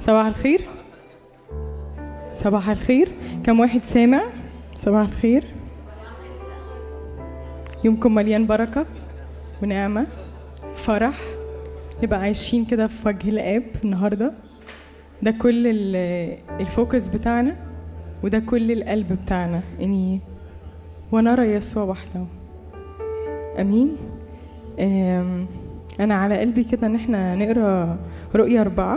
صباح الخير صباح الخير كم واحد سامع صباح الخير يومكم مليان بركة ونعمة فرح نبقى عايشين كده في وجه الآب النهاردة ده كل ال- الفوكس بتاعنا وده كل القلب بتاعنا إني ونرى يسوع وحده أمين أم، أنا على قلبي كده إن احنا نقرا رؤية أربعة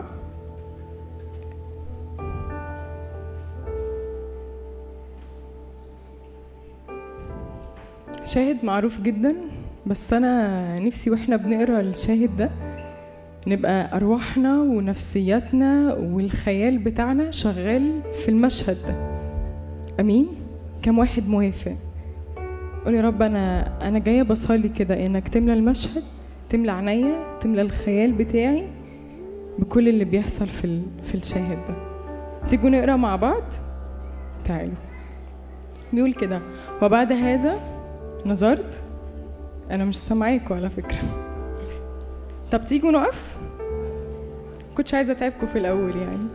شاهد معروف جدا بس أنا نفسي واحنا بنقرا الشاهد ده نبقى أرواحنا ونفسياتنا والخيال بتاعنا شغال في المشهد ده أمين كم واحد موافق قول يا رب أنا أنا جاية بصلي كده إنك تملى المشهد تملى عينيا تملى الخيال بتاعي بكل اللي بيحصل في ال... في الشاهد ده تيجوا نقرا مع بعض تعالوا بيقول كده وبعد هذا نظرت انا مش سامعاكوا على فكره طب تيجوا نقف كنتش عايزه اتعبكوا في الاول يعني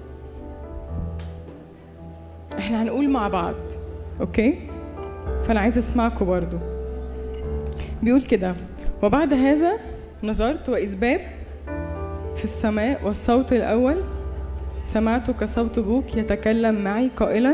احنا هنقول مع بعض اوكي فانا عايزه اسمعكوا برضو بيقول كده وبعد هذا نظرت واذ باب في السماء والصوت الاول سمعت كصوت بوك يتكلم معي قائلا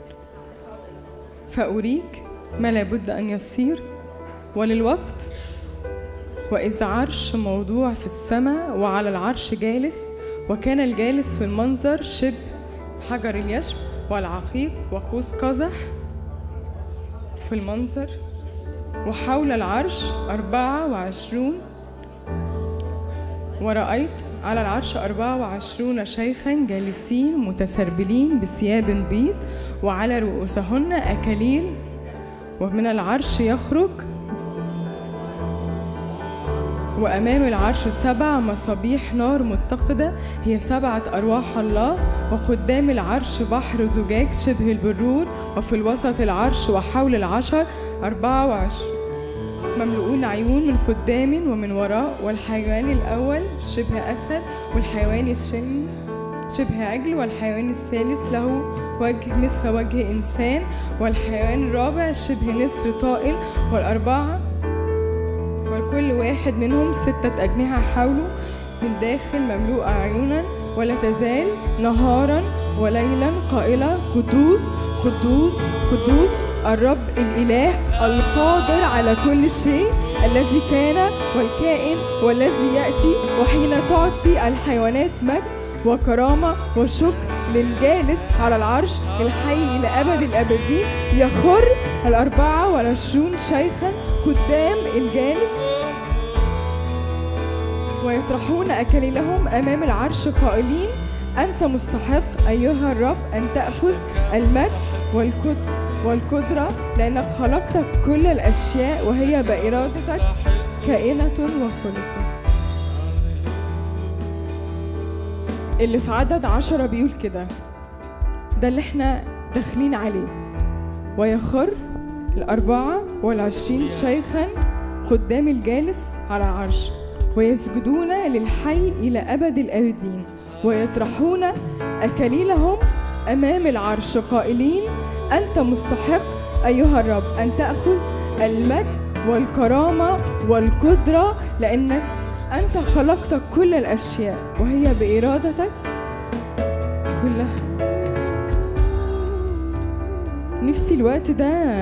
فأريك ما لابد أن يصير وللوقت وإذ عرش موضوع في السماء وعلى العرش جالس وكان الجالس في المنظر شبه حجر اليشب والعقيق وقوس قزح في المنظر وحول العرش أربعة وعشرون ورأيت على العرش أربعة وعشرون شيخا جالسين متسربلين بثياب بيض وعلى رؤوسهن أكاليل ومن العرش يخرج وأمام العرش سبع مصابيح نار متقدة هي سبعة أرواح الله وقدام العرش بحر زجاج شبه البرور وفي الوسط العرش وحول العشر أربعة وعشرون مملؤون عيون من قدام ومن وراء والحيوان الأول شبه أسد والحيوان الثاني شبه عجل والحيوان الثالث له وجه مثل وجه إنسان والحيوان الرابع شبه نسر طائل والأربعة وكل واحد منهم ستة أجنحة حوله من داخل مملوءة عيونا ولا تزال نهارا وليلا قائلة قدوس قدوس قدوس الرب الإله القادر على كل شيء الذي كان والكائن والذي يأتي وحين تعطي الحيوانات مجد وكرامة وشكر للجالس على العرش الحي إلى أبد الأبدين يخر الأربعة والعشرون شيخا قدام الجالس ويطرحون أكاليلهم أمام العرش قائلين أنت مستحق أيها الرب أن تأخذ المجد والقد والقدرة لأنك خلقت كل الأشياء وهي بإرادتك كائنة وخلقت اللي في عدد عشرة بيقول كده ده اللي احنا داخلين عليه ويخر الأربعة والعشرين شيخا قدام الجالس على العرش ويسجدون للحي إلى أبد الآبدين ويطرحون أكاليلهم أمام العرش قائلين أنت مستحق أيها الرب أن تأخذ المجد والكرامة والقدرة لأنك أنت خلقت كل الأشياء وهي بإرادتك كلها نفسي الوقت ده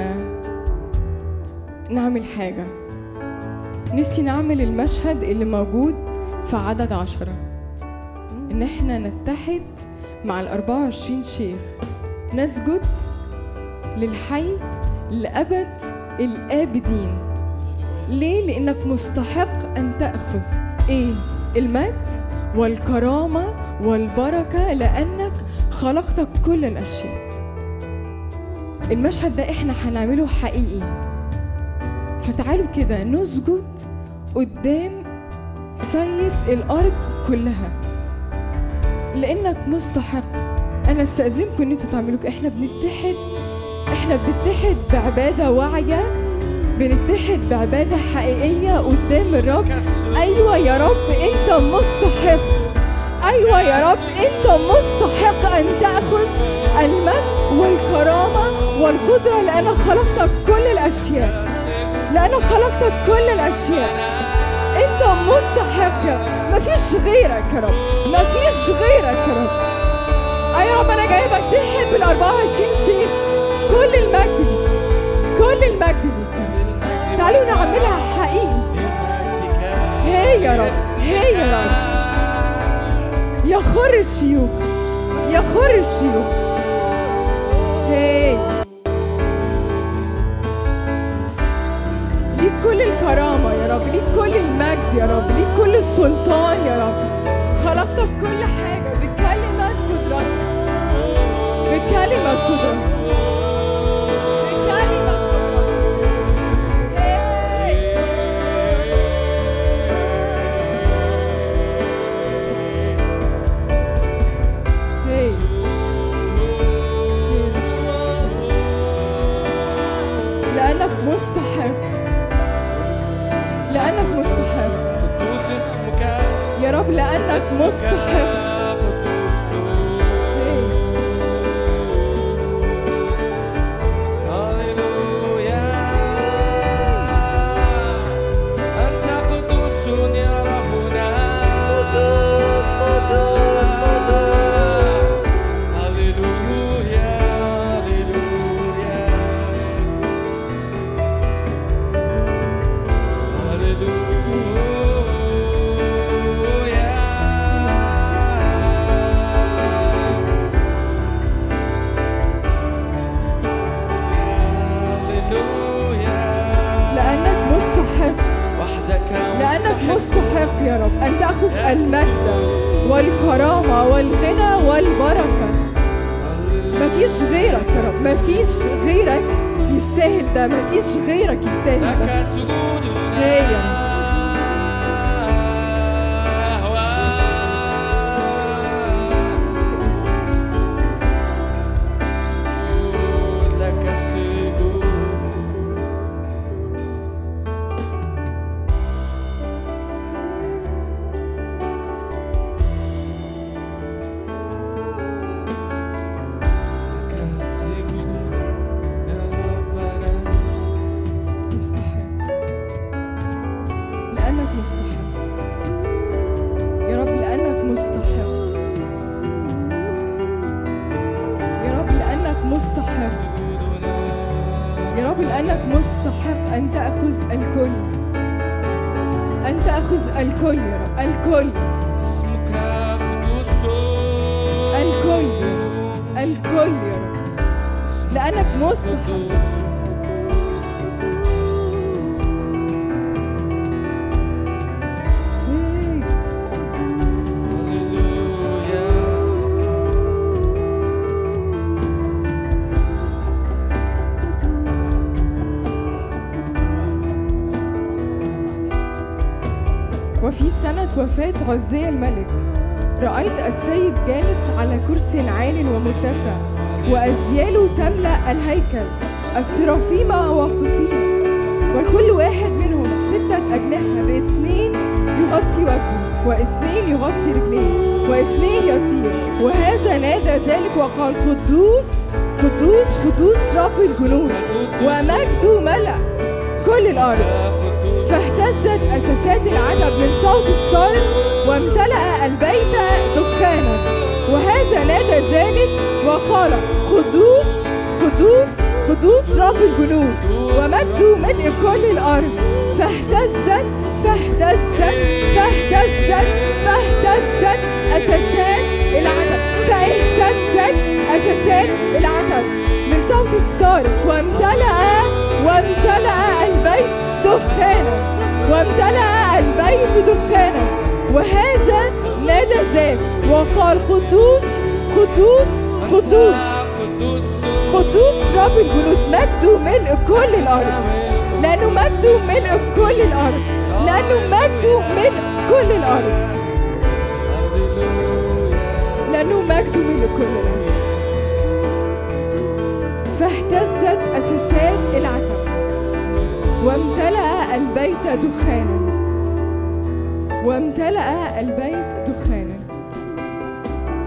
نعمل حاجة نفسي نعمل المشهد اللي موجود في عدد عشرة إن إحنا نتحد مع الأربعة وعشرين شيخ نسجد للحي لأبد الآبدين ليه؟ لأنك مستحق أن تأخذ إيه؟ المجد والكرامة والبركة لأنك خلقت كل الأشياء المشهد ده إحنا هنعمله حقيقي فتعالوا كده نسجد قدام سيد الأرض كلها لأنك مستحق أنا استأذنكم إن أنتوا تعملوا كده إحنا بنتحد إحنا بنتحد بعبادة واعية بنتحد بعبادة حقيقية قدام الرب أيوة يا رب أنت مستحق أيوة يا رب أنت مستحق أن تأخذ المجد والكرامة والقدرة لأنك خلقتك كل الأشياء لأنك خلقتك كل الأشياء أنت مستحق مفيش غيرك يا رب مفيش غيرك يا رب أيوة يا رب أنا جايبك تحب ال 24 شيء كل المجد ليك كل المجد ليك تعالوا نعملها حقيقي هي يا رب هي يا رب يا خر الشيوخ يا خر الشيوخ هي ليك كل الكرامة يا رب ليك كل المجد يا رب ليك كل السلطان يا رب خلقتك كل حاجة بكلمة قدرتك بكلمة قدرتك بكلمة قدرتك هي. هي. لأنك مستحق لأنك مستحق قدوس اسمك يا رب لأنك اسمك مستحق قدوس هي. هللويا أنت قدوس يا ربنا قدوس، قدوس، قدوس. هللويا هللويا هللويا لأنك مستحق وحدك لأنك مستحق يا رب أن تأخذ المجد والكرامة والغنى والبركة مفيش غيرك يا رب مفيش غيرك يستاهل ده مفيش غيرك يستاهل ده لك سجودنا هي. لك السجود لك السجود يا ربنا مستحق لأنك مستحق يا رب لأنك مستحق يا رب لأنك مستحق يا رب لأنك مستحق أن تأخذ الكل أن تأخذ الكل يا رب الكل اسمك قدوس الكل الكل يا رب لأنك مستحق وفي سنة وفاة عزي الملك رأيت السيد جالس على كرسي عال ومرتفع وأزياله تملأ الهيكل السرافيم واقفين وكل واحد منهم ستة أجنحة باثنين يغطي وجهه واثنين يغطي رجليه واثنين يطير وهذا نادى ذلك وقال قدوس قدوس قدوس رب الجنود ومجده ملأ كل الأرض فاهتزت أساسات العتب من صوت الصارخ وامتلأ البيت دخانا وهذا نادى ذلك وقال قدوس قدوس قدوس رب الجنود ومجده ملء كل الأرض فاهتزت فاهتزت فاهتزت فاهتزت أساسات العتب فاهتزت أساسات العتب من صوت الصارخ وامتلأ وامتلأ البيت دخانا وامتلأ البيت دخانا وهذا نادى ذاك وقال قدوس قدوس قدوس قدوس قدوس رب الجنود مجده ملء كل الأرض لأنه مجده ملء كل الأرض لأنه مجده ملء كل الأرض لأنه مجده ملء كل الأرض فاهتزت أساسات العتب وامتلأ البيت دخانا وامتلأ البيت دخانا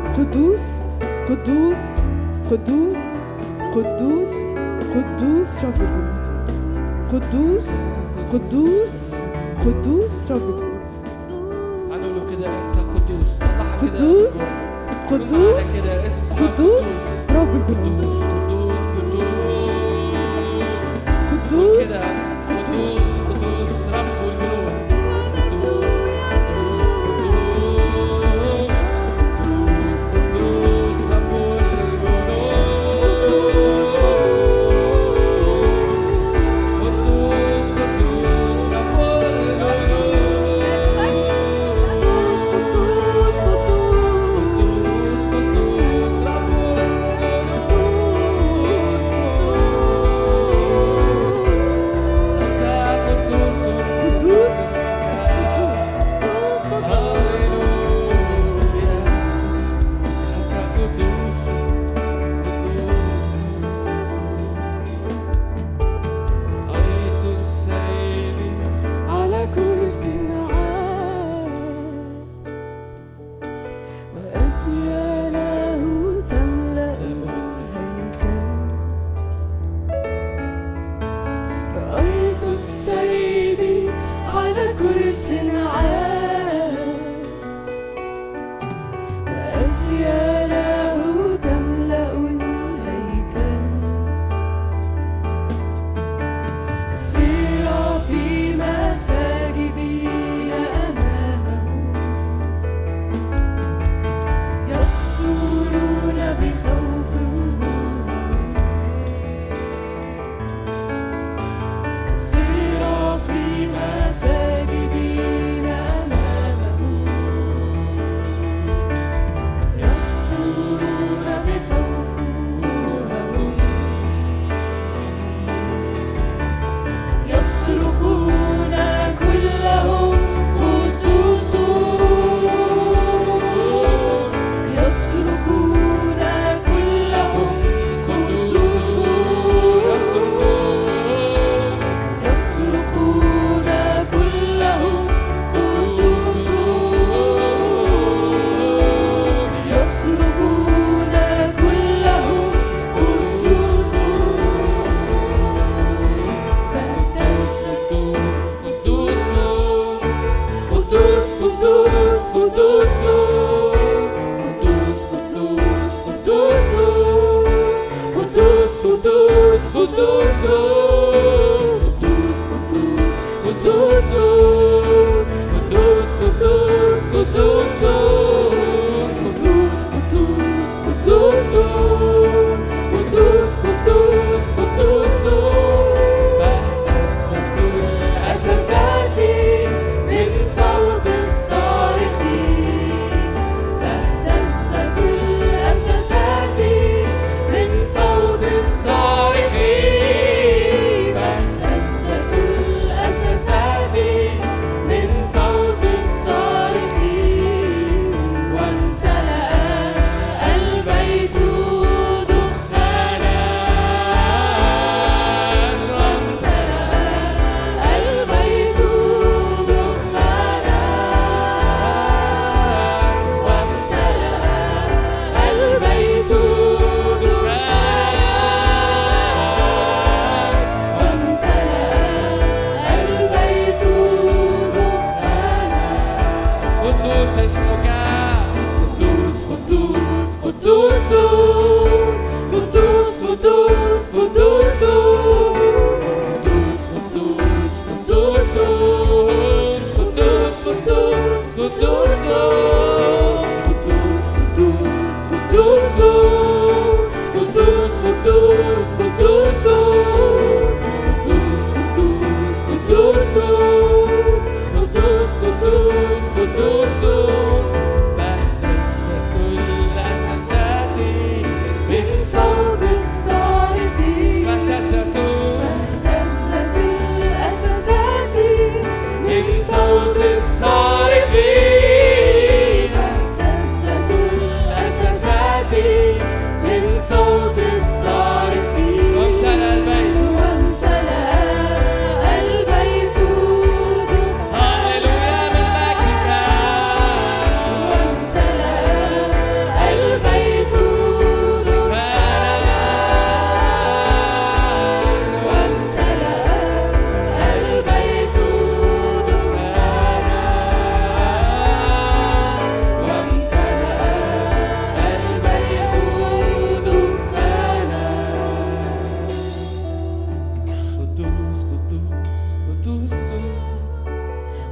قدوس قدوس قدوس قدوس قدوس رب الجنود قدوس قدوس قدوس رب الجنود هنقوله كده انت قدوس طلعها كده قدوس قول معانا قدوس كده اسمك قدوس رب الجنود قدوس قدوس قدوس قدوس كده قدوس قدوس رب الجنود قدوس قدوس قدوس رب الجنود قدوس قدوس رب الجنود قدوس قدوس رب الجنود أنت قدوس قدوس هاليلويا أنت قدوس رأيت السيد على كرسي عال وأزياله تملأ الهيكل رأيت السيد على كرسي عال وأزياله تملأ الهيكل سيرا في مساجدين أمامه يصدرون بخوف سيرا في مساجدين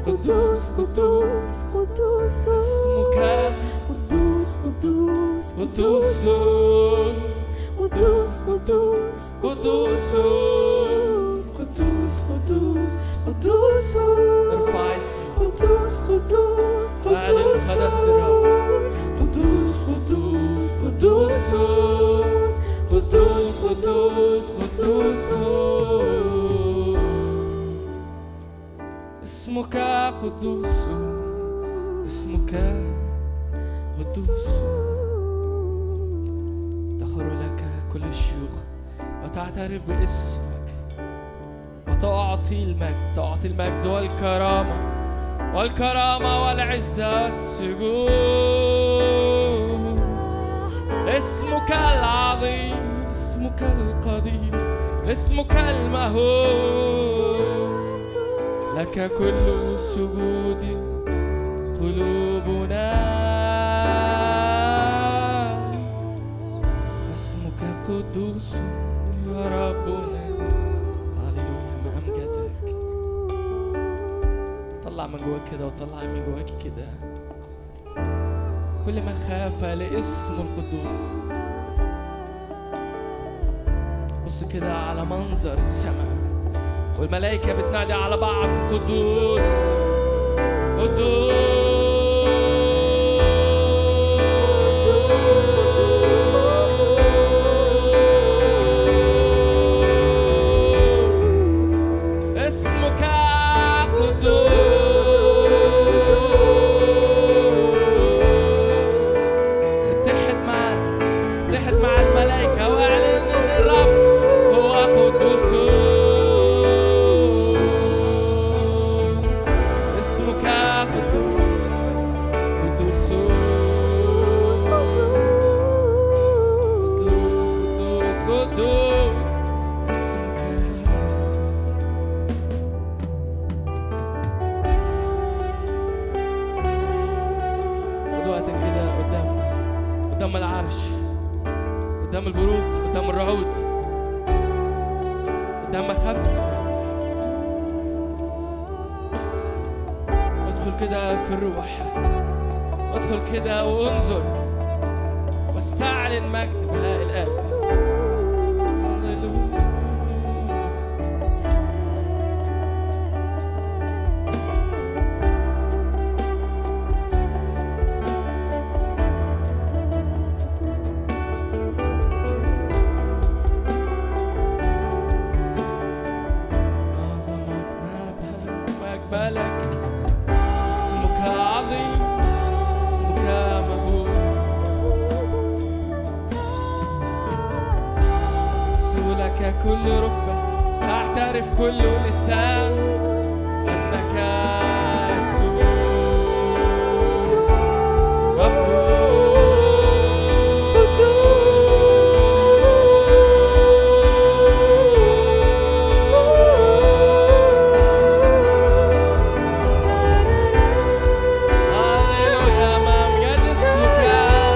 قدوس قدوس قدوس اسمك قدوس قدوس قدوس قدوس قدوس قدوس قدوس قدوس قدوس ارفع اسمك قدوس قدوس اعلن قدوس قداسة الرب. قدوس قدوس قدوس قدوس قدوس قدوس اسمك قدوس اسمك قدوس تخر لك كل الشيوخ وتعترف باسمك وتعطي المجد تعطي المجد والكرامة والكرامة والعزة والسجود اسمك العظيم اسمك القدير اسمك المهول لك كل سجود قلوبنا اسمك قدوس يا ربنا هللويا بأمجدك طلع من جواك كده وطلع من جواك كده كل ما خاف لاسم القدوس بص كده على منظر السماء والملائكة بتنادي على بعض قدوس قدوس اسمك قدوس اتحد معانا اتحد مع الملائكة واعلن ان الرب هو قدوس اسمك قدوس قدوس قدوس قدوس قدوس اسمك خد وقتك كده قدام قدام العرش قدام البروق قدام الرعود قدام مخافة الرب ادخل كده في الروح ادخل كده وانظر واستعلن مجد بهاء الآب هللويا. عظمك مقبلك اسمك عظيم اسمك مهول سولك كل ركبة تعترف كل لسان أنك يسوع هللويا ما مجد اسمك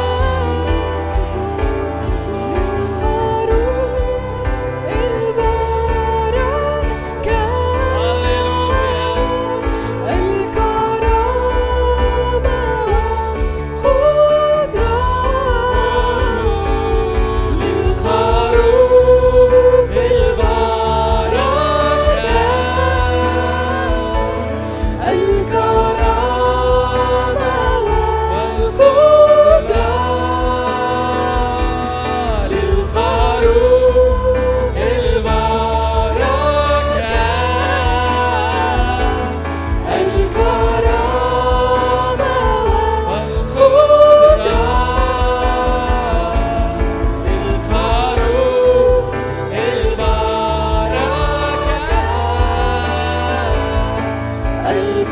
هللويا للخروف البركة والقدرة للخروف البركة والقدرة للخروف البركة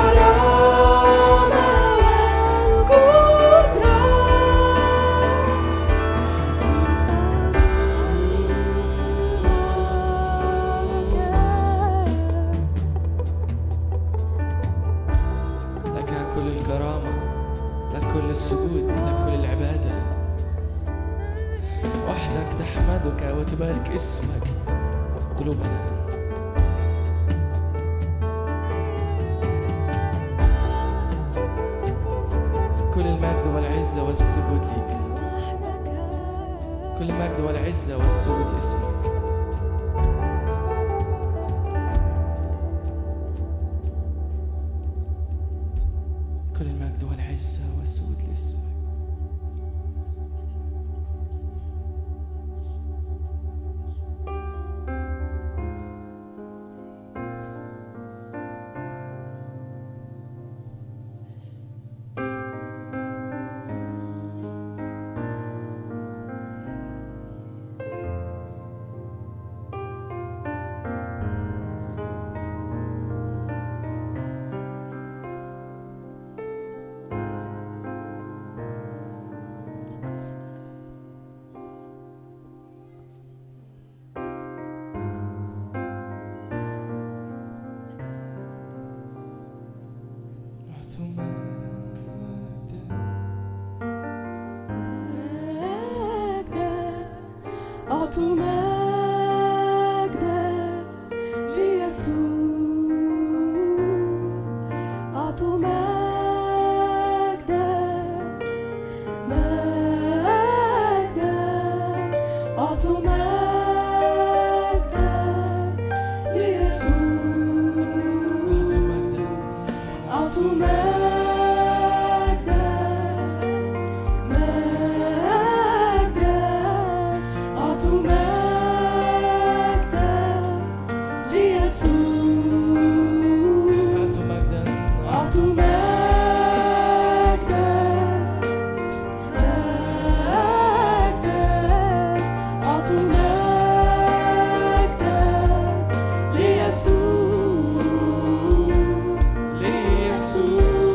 لك كل الكرامة لك كل السجود لك كل العبادة وحدك تحمدك وتبارك اسمك قلوبنا والعزة والسجود ليك كل المجد والعزة والسجود لاسمك كل المجد والعزة والسجود لاسمك أعطوا مجدك مجدا أعطوا مجدا ليسوع أعطوا مجدا مجدا أعطوا مجدا ليسوع أعطوا مجدك أعطوا مجدا مجدا أعطوا مجدا ليسوع أعطوا مجدا أعطوا مجدا مجدا أعطوا مجدا ليسوع ليسوع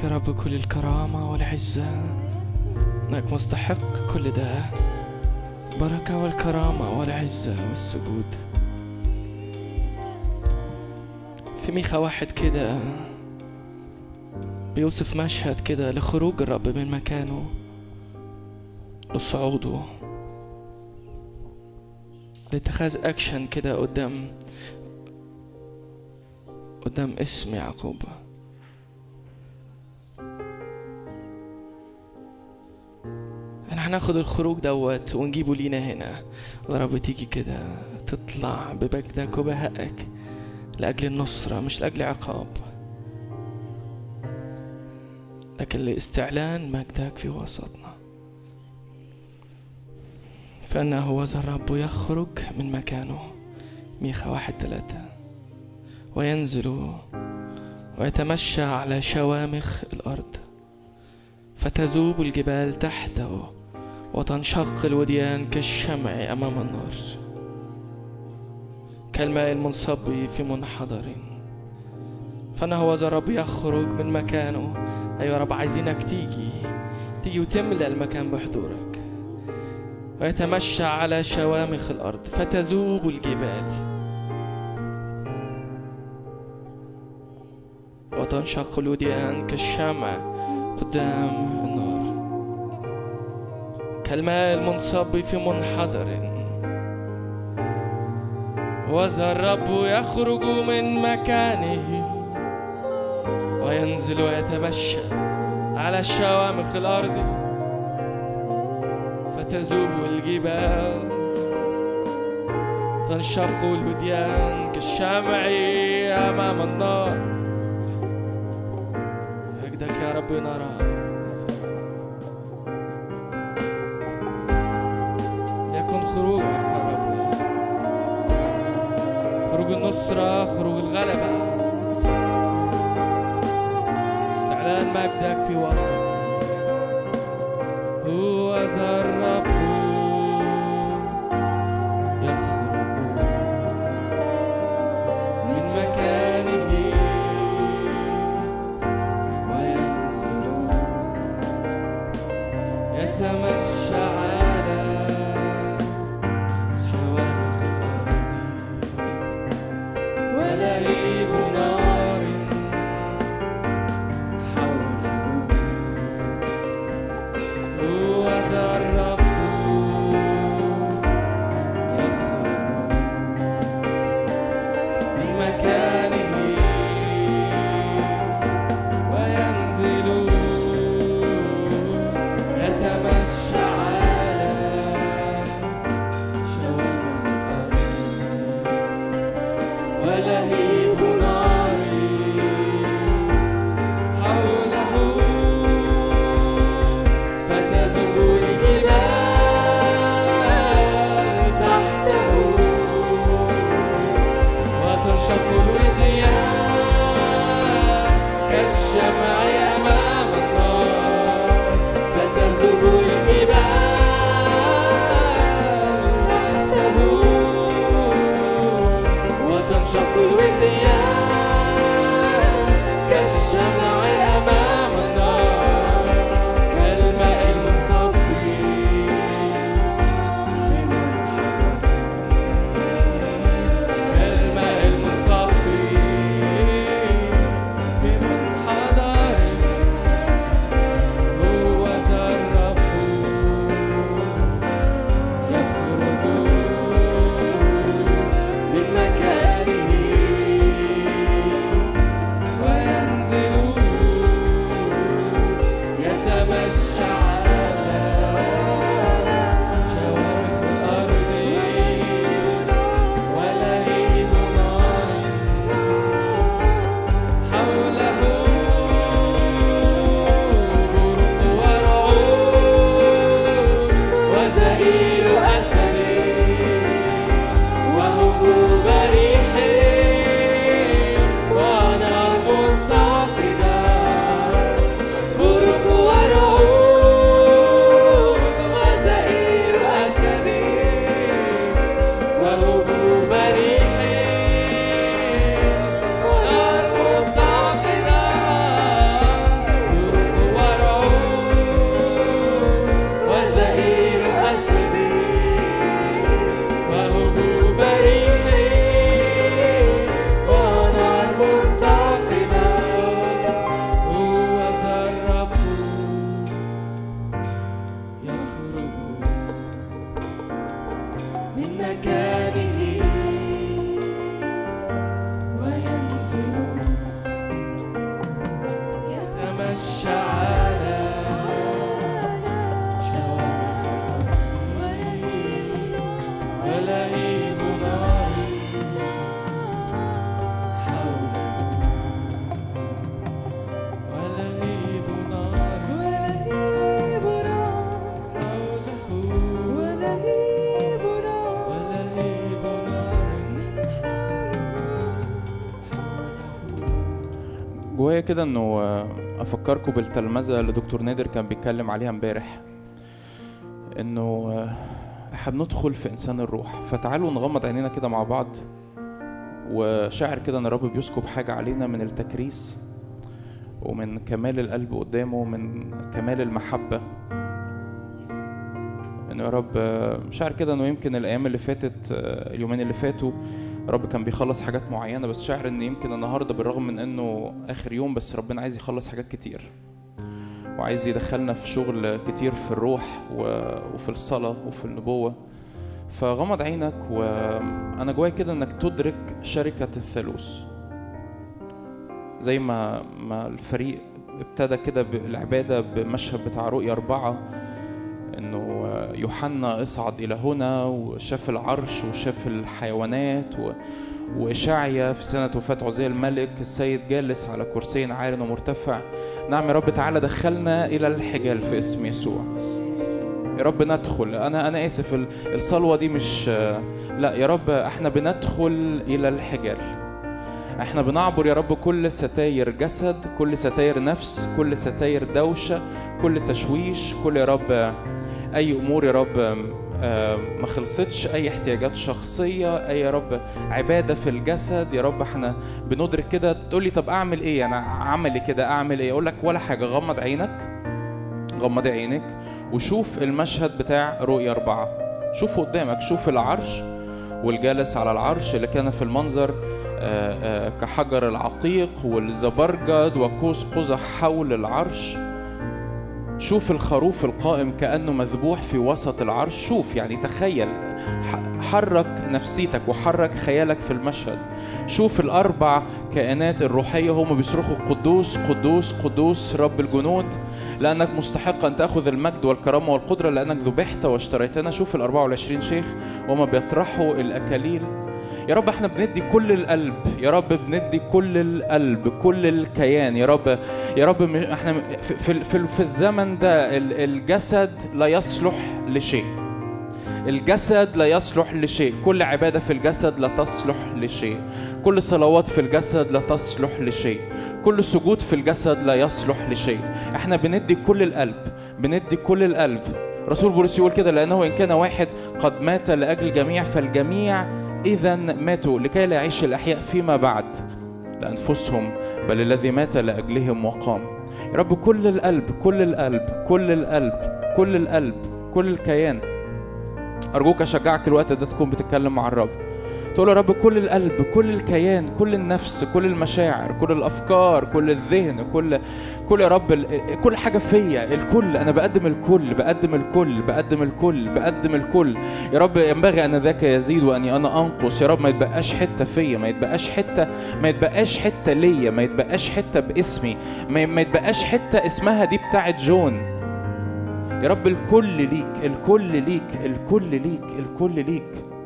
لك يا رب كل الكرامة والعزة انك مستحق كل ده بركة والكرامة والعزة والسجود في ميخا واحد كده بيوصف مشهد كده لخروج الرب من مكانه لصعوده لاتخاذ اكشن كده قدام قدام اسم يعقوب احنا هناخد الخروج دوت ونجيبه لينا هنا يا رب تيجي كده تطلع بمجدك وبهائك لأجل النصرة مش لأجل عقاب لكن لاستعلان مجدك في وسطنا فأنا هو ذا الرب يخرج من مكانه ميخا واحد ثلاثة وينزل ويتمشى على شوامخ الأرض فتذوب الجبال تحته وتنشق الوديان كالشمع أمام النار كالماء المنصب في منحدر فأنا هو ذا الرب يخرج من مكانه أيوة يا رب عايزينك تيجي تيجي وتملأ المكان بحضورك ويتمشى على شوامخ الأرض فتذوب الجبال وتنشق الوديان كالشمع قدام النار كالماء المنصب في منحدر وذا الرب يخرج من مكانه وينزل ويتمشى على شوامخ الأرض فتذوب الجبال تنشق الوديان كالشمع أمام النار مجدك يا رب نرى يكن خروجك يا رب خروج النصرة خروج الغلبة استعلان مجدك في وسط هو ذا الرب يخرج من مكانه وينزل يتمشى على شوامخ الأرض ولهيب نار حوله هو ذا الرب يخرج من مكانه وينزل يتمشى على شوامخ الأرض ولهيب نار حوله فتزهو الجبال تحته وتنشق الوديان كالشمع أمام النار فتزهو الجبال تحته وتنشق الوديان مكانه وينزل يتمشى على شوارع ولهيب نار حوله ولهيب نار ولهيب نار حوله ولهيب نار ولهيب نار جوايا كده انه آه، افكركم بالتلمذه اللي دكتور نادر كان بيتكلم عليها امبارح انه آه، احنا بندخل في انسان الروح فتعالوا نغمض عينينا كده مع بعض وشاعر كده ان الرب بيسكب حاجه علينا من التكريس ومن كمال القلب قدامه ومن كمال المحبه انه يا رب آه، شاعر كده انه يمكن الايام اللي فاتت آه، اليومين اللي فاتوا رب كان بيخلص حاجات معينه بس شاعر ان يمكن النهارده بالرغم من انه اخر يوم بس ربنا عايز يخلص حاجات كتير وعايز يدخلنا في شغل كتير في الروح و- وفي الصلاه وفي النبوه فغمض عينك وانا جوايا كده انك تدرك شركه الثالوث زي ما ما الفريق ابتدى كده بالعباده بمشهد بتاع رؤيا اربعه انه يوحنا اصعد الى هنا وشاف العرش وشاف الحيوانات و... وإشعيا في سنة وفاة عزية الملك السيد جالس على كرسي عال ومرتفع نعم يا رب تعالى دخلنا إلى الحجال في اسم يسوع يا رب ندخل أنا أنا آسف ال- الصلوة دي مش لا يا رب احنا بندخل إلى الحجال احنا بنعبر يا رب كل ستاير جسد كل ستاير نفس كل ستاير دوشة كل تشويش كل يا رب اي امور يا رب آه، ما خلصتش اي احتياجات شخصيه اي يا رب عباده في الجسد يا رب احنا بندرك كده تقول لي طب اعمل ايه انا عملي كده اعمل ايه اقول لك ولا حاجه غمض عينك غمض عينك وشوف المشهد بتاع رؤيا أربعة شوفه قدامك شوف العرش والجالس على العرش اللي كان في المنظر آه، آه، كحجر العقيق والزبرجد وقوس قزح حول العرش شوف الخروف القائم كأنه مذبوح في وسط العرش شوف يعني تخيل ح- حرك نفسيتك وحرك خيالك في المشهد شوف الأربع كائنات الروحية هم بيصرخوا قدوس قدوس قدوس رب الجنود لأنك مستحق أن تأخذ المجد والكرامة والقدرة لأنك ذبحت واشتريتنا شوف الأربعة والعشرين شيخ وهم بيطرحوا الأكاليل يا رب احنا بندي كل القلب يا رب بندي كل القلب كل الكيان يا رب يا رب م- احنا في, في, في, في الزمن ده ال- الجسد لا يصلح لشيء الجسد لا يصلح لشيء كل عبادة في الجسد لا تصلح لشيء كل صلوات في الجسد لا تصلح لشيء كل سجود في الجسد لا يصلح لشيء احنا بندي كل القلب بندي كل القلب رسول بولس يقول كده لأنه إن كان واحد قد مات لأجل الجميع فالجميع إذا ماتوا لكي لا يعيش الأحياء فيما بعد لأنفسهم بل الذي مات لأجلهم وقام يا رب كل القلب كل القلب كل القلب كل القلب كل الكيان أرجوك أشجعك الوقت ده تكون بتتكلم مع الرب تقول يا رب كل القلب كل الكيان كل النفس كل المشاعر كل الافكار كل الذهن كل كل يا رب ال- كل حاجه فيا الكل انا بقدم الكل بقدم الكل بقدم الكل بقدم الكل يا رب ينبغي ان ذاك يزيد واني انا انقص يا رب ما يتبقاش حته فيا ما يتبقاش حته ما يتبقاش حته ليا ما يتبقاش حته باسمي ما ما يتبقاش حته اسمها دي بتاعت جون يا رب الكل ليك الكل ليك الكل ليك الكل ليك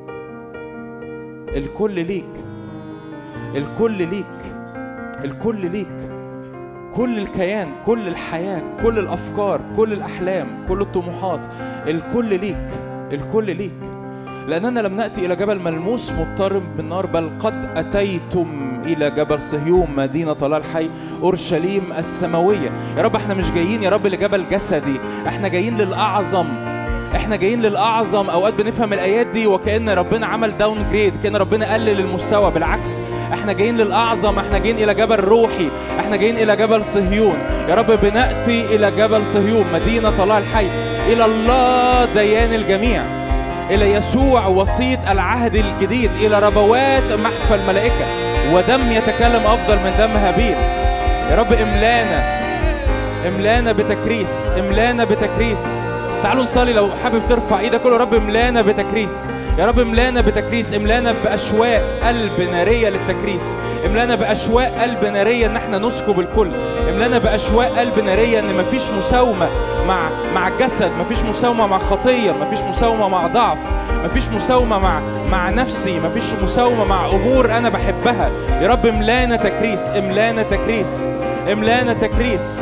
الكل ليك الكل ليك الكل ليك كل الكيان كل الحياة كل الأفكار كل الأحلام كل الطموحات الكل ليك الكل ليك لأننا لم نأتي إلى جبل ملموس مضطرب بالنار بل قد أتيتم إلى جبل صهيون مدينة الله الحي أورشليم السماوية يا رب احنا مش جايين يا رب لجبل جسدي احنا جايين للأعظم احنا جايين للاعظم اوقات بنفهم الايات دي وكان ربنا عمل داون جريد كان ربنا قلل المستوى بالعكس احنا جايين للاعظم احنا جايين الى جبل روحي احنا جايين الى جبل صهيون يا رب بناتي الى جبل صهيون مدينه الله الحي الى الله ديان الجميع الى يسوع وسيط العهد الجديد الى ربوات محفى الملائكه ودم يتكلم افضل من دم هابيل يا رب املانا املانا بتكريس املانا بتكريس تعالوا نصلي لو حابب ترفع ايدك قول يا رب املانا بتكريس يا رب املانا بتكريس املانا باشواق قلب ناريه للتكريس املانا باشواق قلب ناريه ان احنا نسكب الكل املانا باشواق قلب ناريه ان مفيش مساومه مع مع الجسد مفيش مساومه مع خطيه مفيش مساومه مع ضعف مفيش مساومه مع مع نفسي مفيش مساومه مع امور انا بحبها يا رب املانا تكريس املانا تكريس املانا تكريس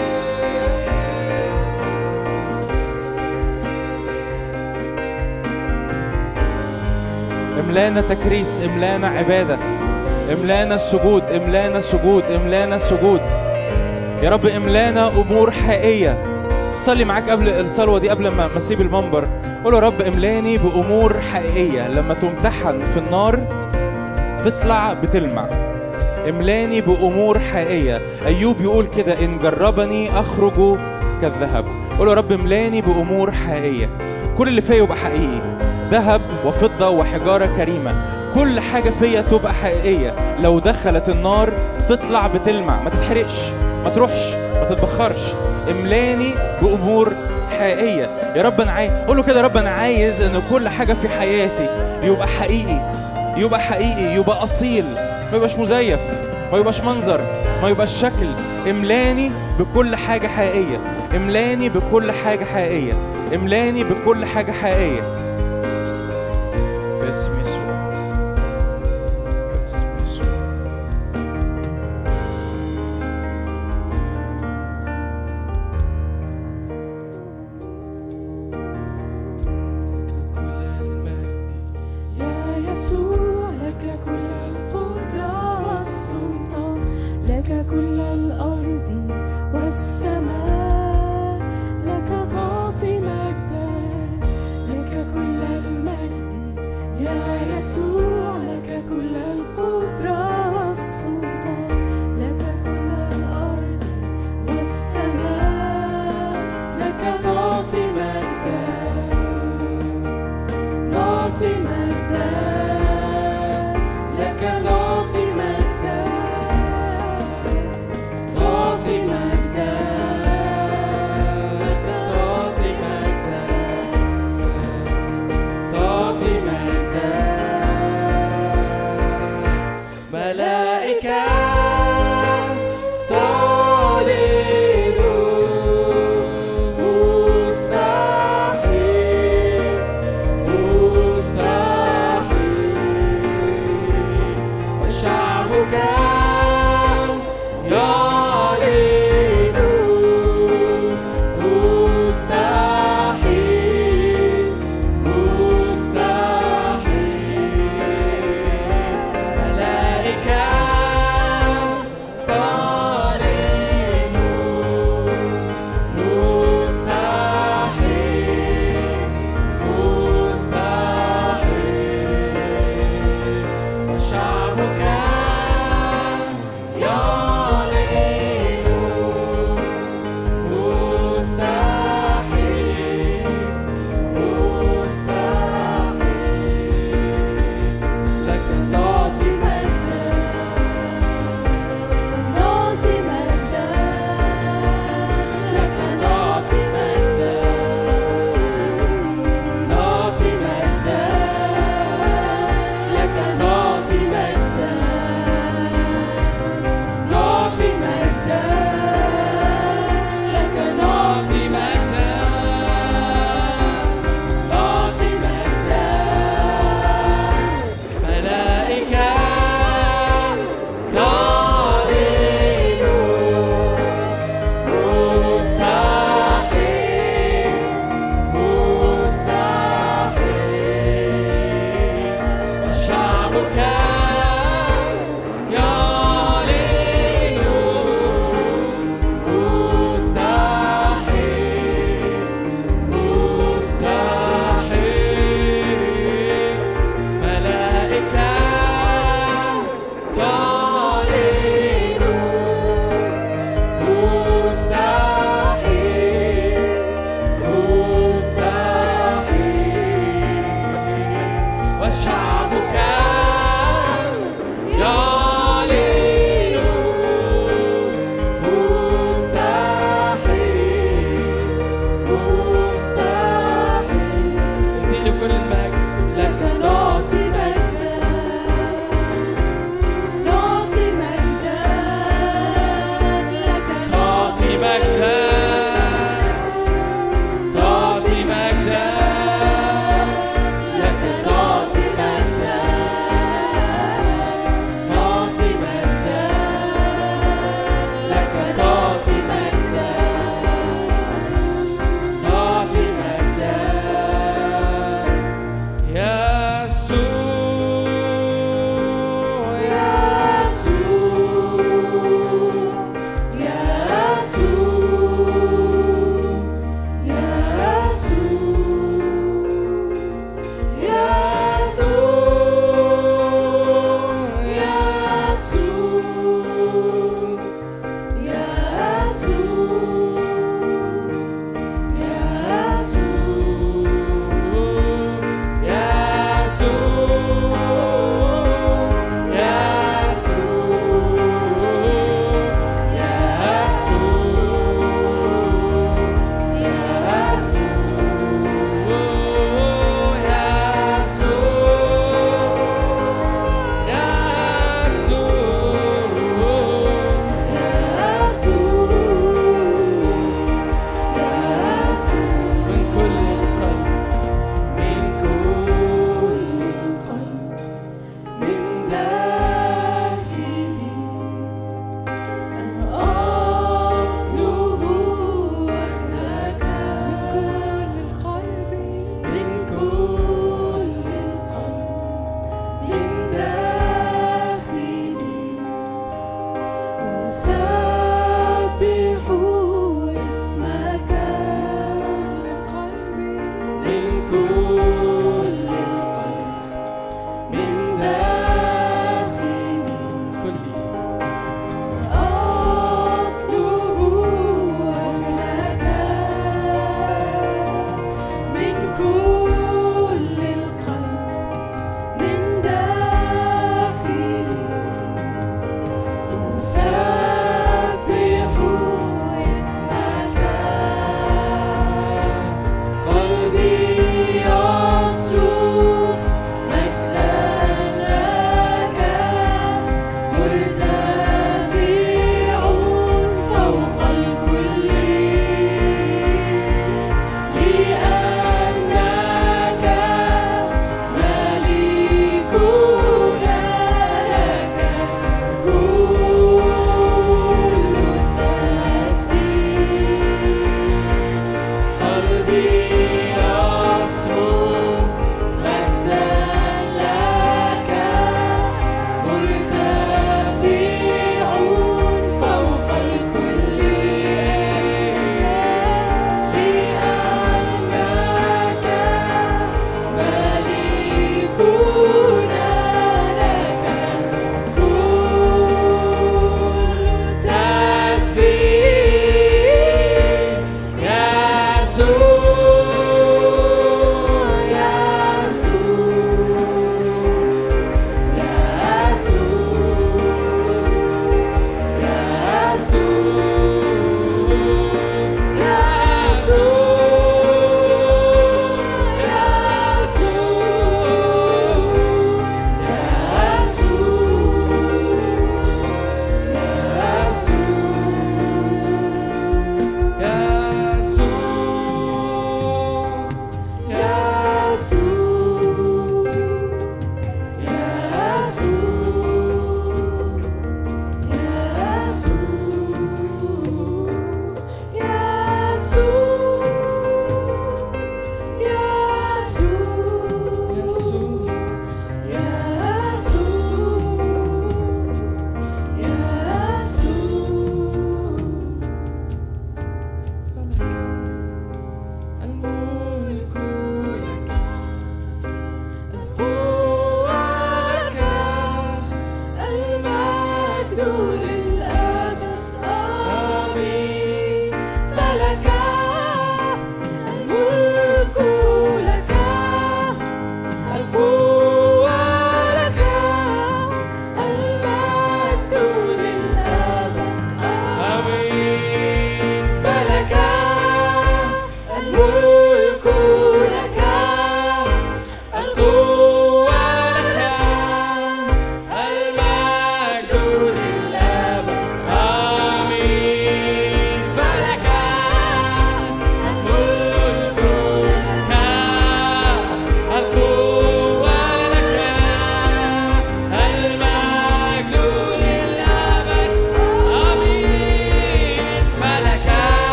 املانا تكريس املانا عباده املانا السجود املانا السجود املانا السجود يا رب املانا امور حقيقيه صلي معاك قبل الصلوه دي قبل ما ما اسيب المنبر قول يا رب املاني بامور حقيقيه لما تمتحن في النار تطلع بتلمع املاني بامور حقيقيه ايوب يقول كده ان جربني اخرج كالذهب قول يا رب املاني بامور حقيقيه كل اللي فيا يبقى حقيقي ذهب وفضه وحجاره كريمه كل حاجه فيا تبقى حقيقيه لو دخلت النار تطلع بتلمع ما تتحرقش ما تروحش ما تتبخرش املاني بامور حقيقيه يا رب انا عايز قول له كده يا رب انا عايز ان كل حاجه في حياتي يبقى حقيقي يبقى حقيقي يبقى اصيل ما يبقاش مزيف ما يبقاش منظر ما يبقاش شكل املاني بكل حاجه حقيقيه املاني بكل حاجه حقيقيه املاني بكل حاجه حقيقيه باسم يسوع باسم يسوع كل المجد يا يسوع لك كل القدرة والسلطان لك كل الأرض والسماء لك تعطي مجدا لك كل المجد يا يسوع لك كل القدرة والسلطان لك كل الأرض والسماء لك تعطي مجدا نعطي مجدا لك نعطي مجدا نعطي مجدا لك نعطي مجدا تعطي مجدا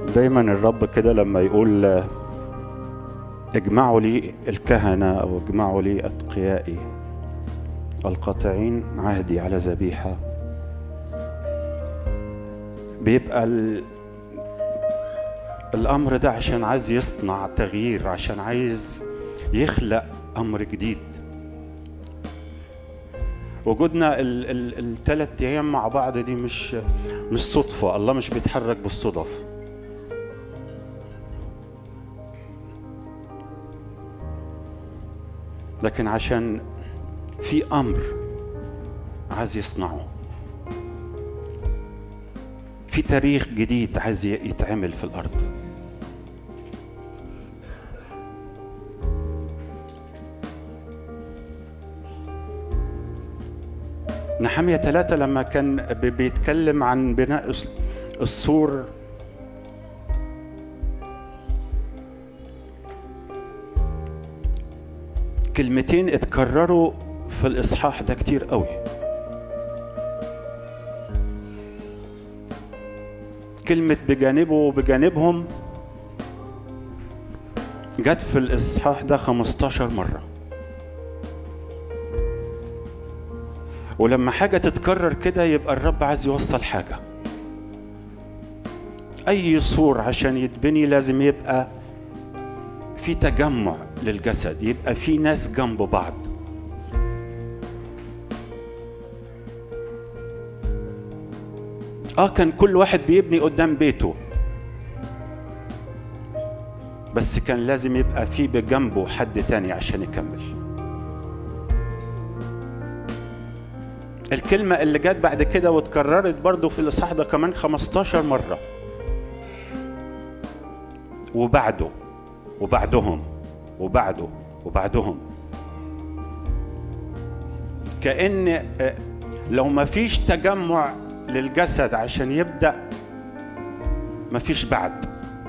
دايما الرب كده لما يقول آه، اجمعوا لي الكهنة أو اجمعوا لي أتقيائي القاطعين عهدي على ذبيحة بيبقى ال... الأمر ده عشان عايز يصنع تغيير عشان عايز يخلق أمر جديد وجودنا الثلاث أيام مع بعض دي مش مش صدفة الله مش بيتحرك بالصدف لكن عشان في امر عايز يصنعه في تاريخ جديد عايز يتعمل في الارض نحمية ثلاثة لما كان بيتكلم عن بناء السور كلمتين اتكرروا في الإصحاح ده كتير قوي كلمة بجانبه وبجانبهم جت في الإصحاح ده 15 مرة ولما حاجة تتكرر كده يبقى الرب عايز يوصل حاجة أي سور عشان يتبني لازم يبقى في تجمع للجسد يبقى في ناس جنب بعض اه كان كل واحد بيبني قدام بيته بس كان لازم يبقى في بجنبه حد تاني عشان يكمل الكلمة اللي جت بعد كده واتكررت برضو في الإصحاح ده كمان 15 مرة وبعده وبعدهم وبعده وبعدهم كأن آه، لو ما فيش تجمع للجسد عشان يبدأ ما فيش بعد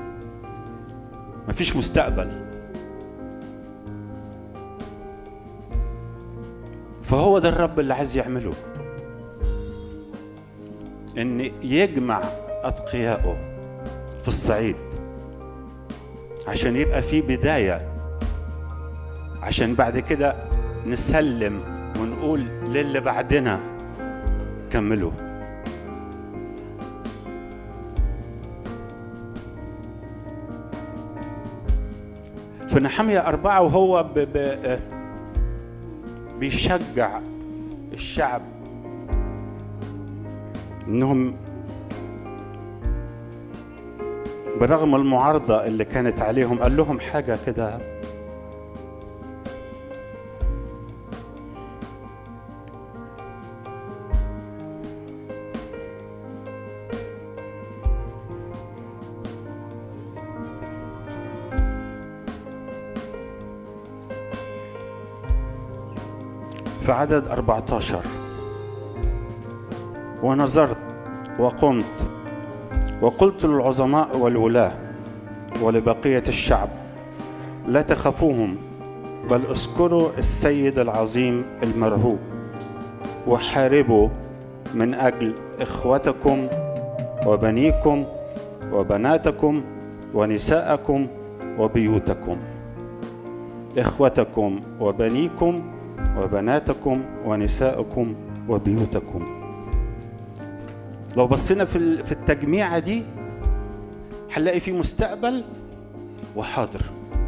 ما فيش مستقبل فهو ده الرب اللي عايز يعمله ان يجمع اتقيائه في الصعيد عشان يبقى في بدايه عشان بعد كده نسلم ونقول للي بعدنا كملوا في نحمية أربعة وهو ب ب بيشجع الشعب انهم برغم المعارضة اللي كانت عليهم قال لهم حاجة كده في عدد 14 ونظرت وقمت وقلت للعظماء والولاة ولبقية الشعب لا تخافوهم بل اذكروا السيد العظيم المرهوب وحاربوا من أجل إخوتكم وبنيكم وبناتكم ونساءكم وبيوتكم إخوتكم وبنيكم وبناتكم ونساءكم وبيوتكم لو بصينا في في التجميعه دي هنلاقي في مستقبل وحاضر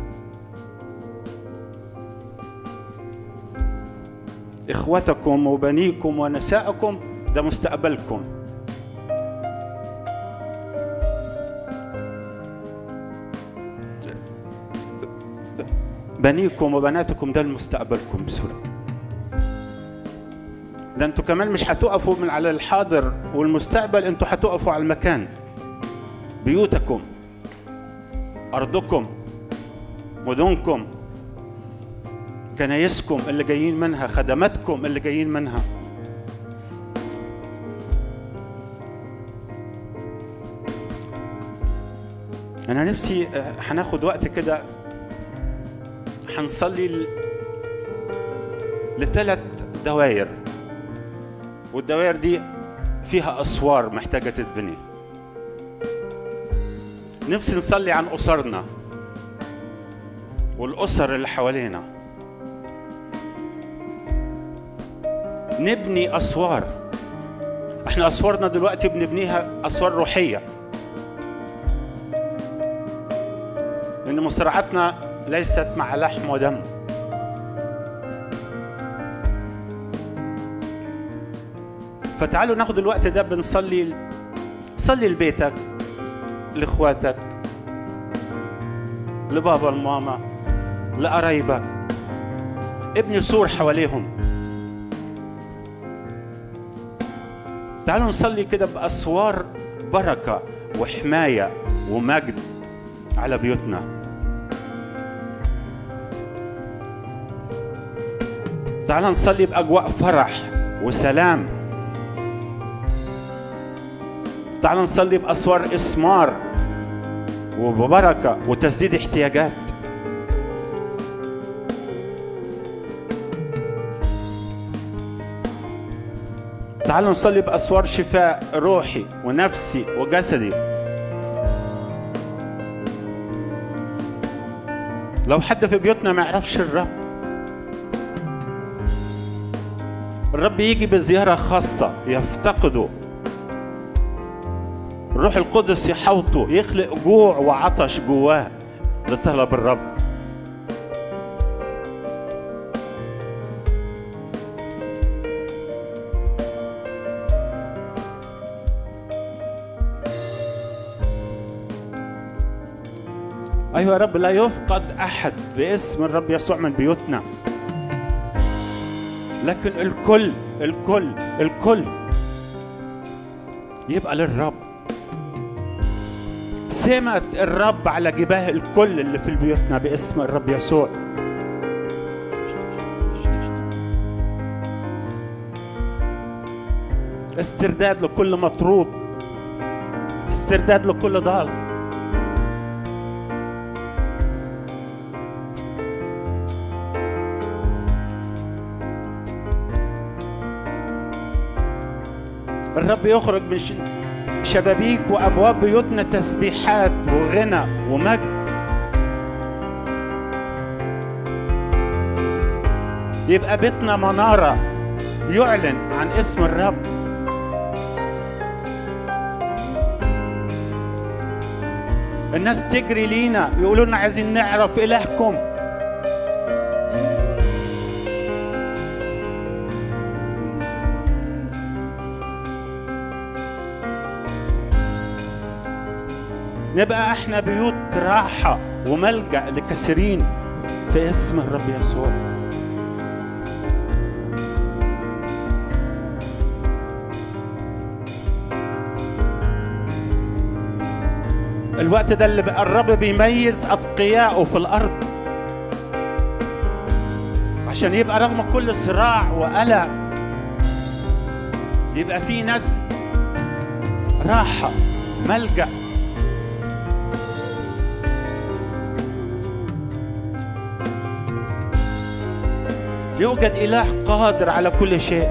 اخوتكم وبنيكم ونساءكم ده مستقبلكم بنيكم وبناتكم ده المستقبلكم بسهوله ده انتوا كمان مش هتقفوا من على الحاضر والمستقبل انتوا هتقفوا على المكان بيوتكم ارضكم مدنكم كنايسكم اللي جايين منها خدماتكم اللي جايين منها انا نفسي آه، هناخد وقت كده هنصلي لثلاث دوائر والدوائر دي فيها اسوار محتاجه تتبني نفسي نصلي عن أسرنا والأسر اللي حوالينا نبني أسوار احنا أسوارنا دلوقتي بنبنيها أسوار روحية لأن مصارعتنا ليست مع لحم ودم فتعالوا ناخد الوقت ده بنصلي صلي لبيتك لاخواتك لبابا الماما لقرايبك ابني سور حواليهم تعالوا نصلي كده بأسوار بركة وحماية ومجد على بيوتنا تعالوا نصلي بأجواء فرح وسلام تعالوا نصلي بأسوار إسمار وببركة وتسديد احتياجات تعالوا نصلي بأسوار شفاء روحي ونفسي وجسدي لو حد في بيوتنا ما يعرفش الرب الرب يجي بزيارة خاصة يفتقده الروح القدس يحوطه يخلق جوع وعطش جواه لطلب الرب أيها يا رب لا يفقد أحد باسم الرب يسوع من بيوتنا لكن الكل الكل الكل يبقى للرب سمة الرب على جباه الكل اللي في بيوتنا باسم الرب يسوع استرداد لكل مطرود استرداد لكل ضال الرب يخرج من ش- شبابيك وابواب بيوتنا تسبيحات وغنى ومجد يبقى بيتنا مناره يعلن عن اسم الرب الناس تجري لينا يقولوا لنا عايزين نعرف الهكم نبقى احنا بيوت راحة وملجأ لكثيرين في اسم الرب يسوع الوقت ده اللي بقى الرب بيميز أتقياءه في الأرض عشان يبقى رغم كل صراع وقلق يبقى في ناس راحة ملجأ يوجد إله قادر على كل شيء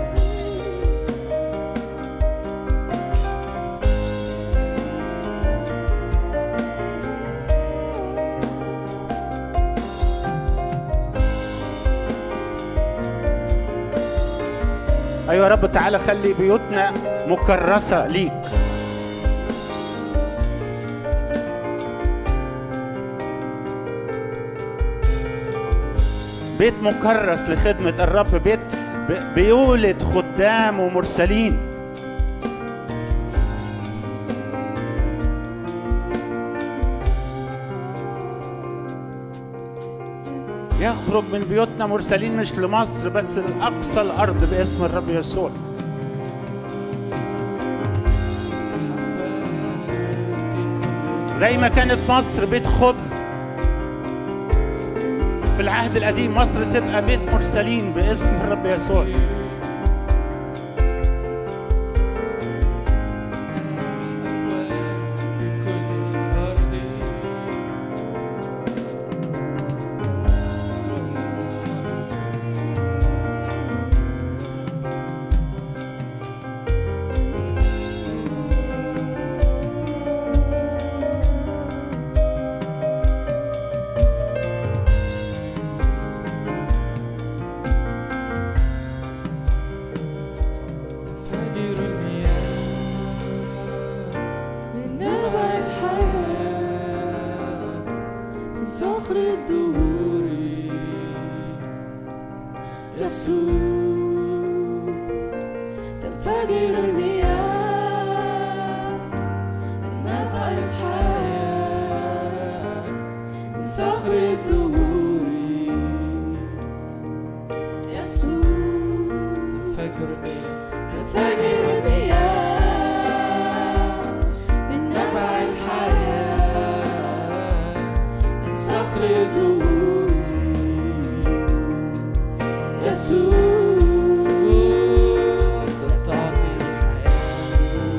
أيوة يا رب تعالى خلي بيوتنا مكرسة ليك بيت مكرس لخدمة الرب بيت بي- بيولد خدام ومرسلين يخرج من بيوتنا مرسلين مش لمصر بس لأقصى الأرض باسم الرب يسوع زي ما كانت مصر بيت خبز في العهد القديم مصر تبقى بيت مرسلين باسم الرب يسوع تنفجر المياه من نبع الحياة من صخر الدهور يسوع فاكر المياه تنفجر المياه من نبع الحياة من صخر الدهور يسوع تعطي حياة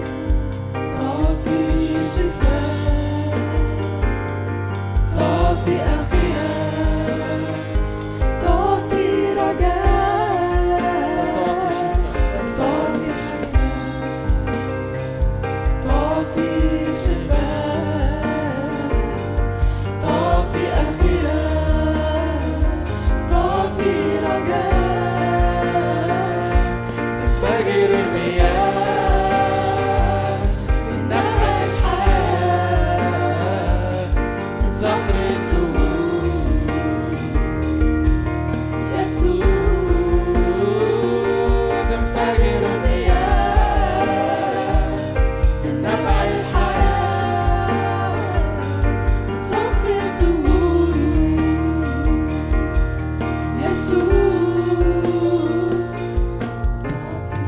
تعطي شفاء تعطي آخرة تعطي رجاء تعطي شفاء تعطي شفاء تعطي آخرة تعطي رجاء تنفجر المياه من نبع الحياة من صخر الدهور يسوع تنفجر المياه من نبع الحياة من صخر الدهور يسوع تعطي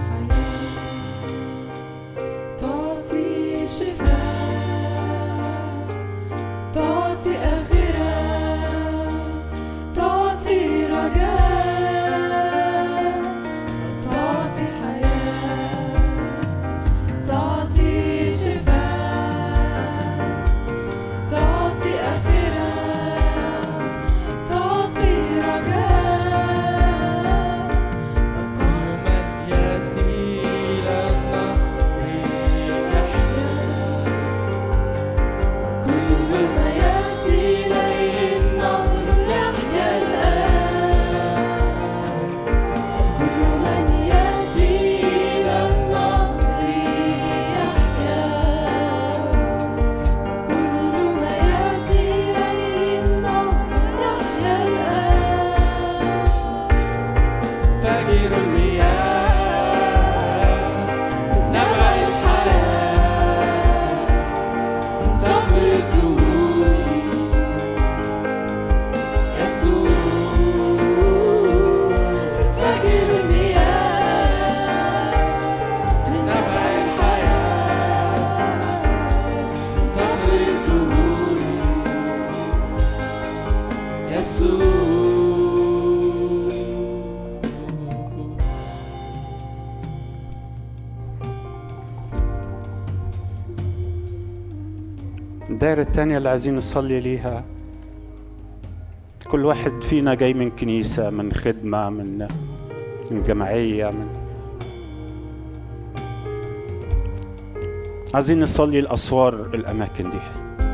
حياة تعطي شفاء تعطي آخرة تعطي رجاء تعطي حياة تعطي شفاء تعطي آخرة تعطي رجاء كل من يأتي إلى النهر يحيا كل من يأتي إليه النهر يحيا الآن كل من يأتي إلى النهر يحيا كل من يأتي إليه النهر يحيا الآن فجر المياه من نبع الحياة من صخر الدهور تنفجر المياه من نبع الحياة من صخر الدهور يسوع الدائرة الثانية اللي عايزين نصلي ليها كل واحد فينا جاي من كنيسة من خدمة من من جمعية من عايزين نصلي الأسوار الأماكن دي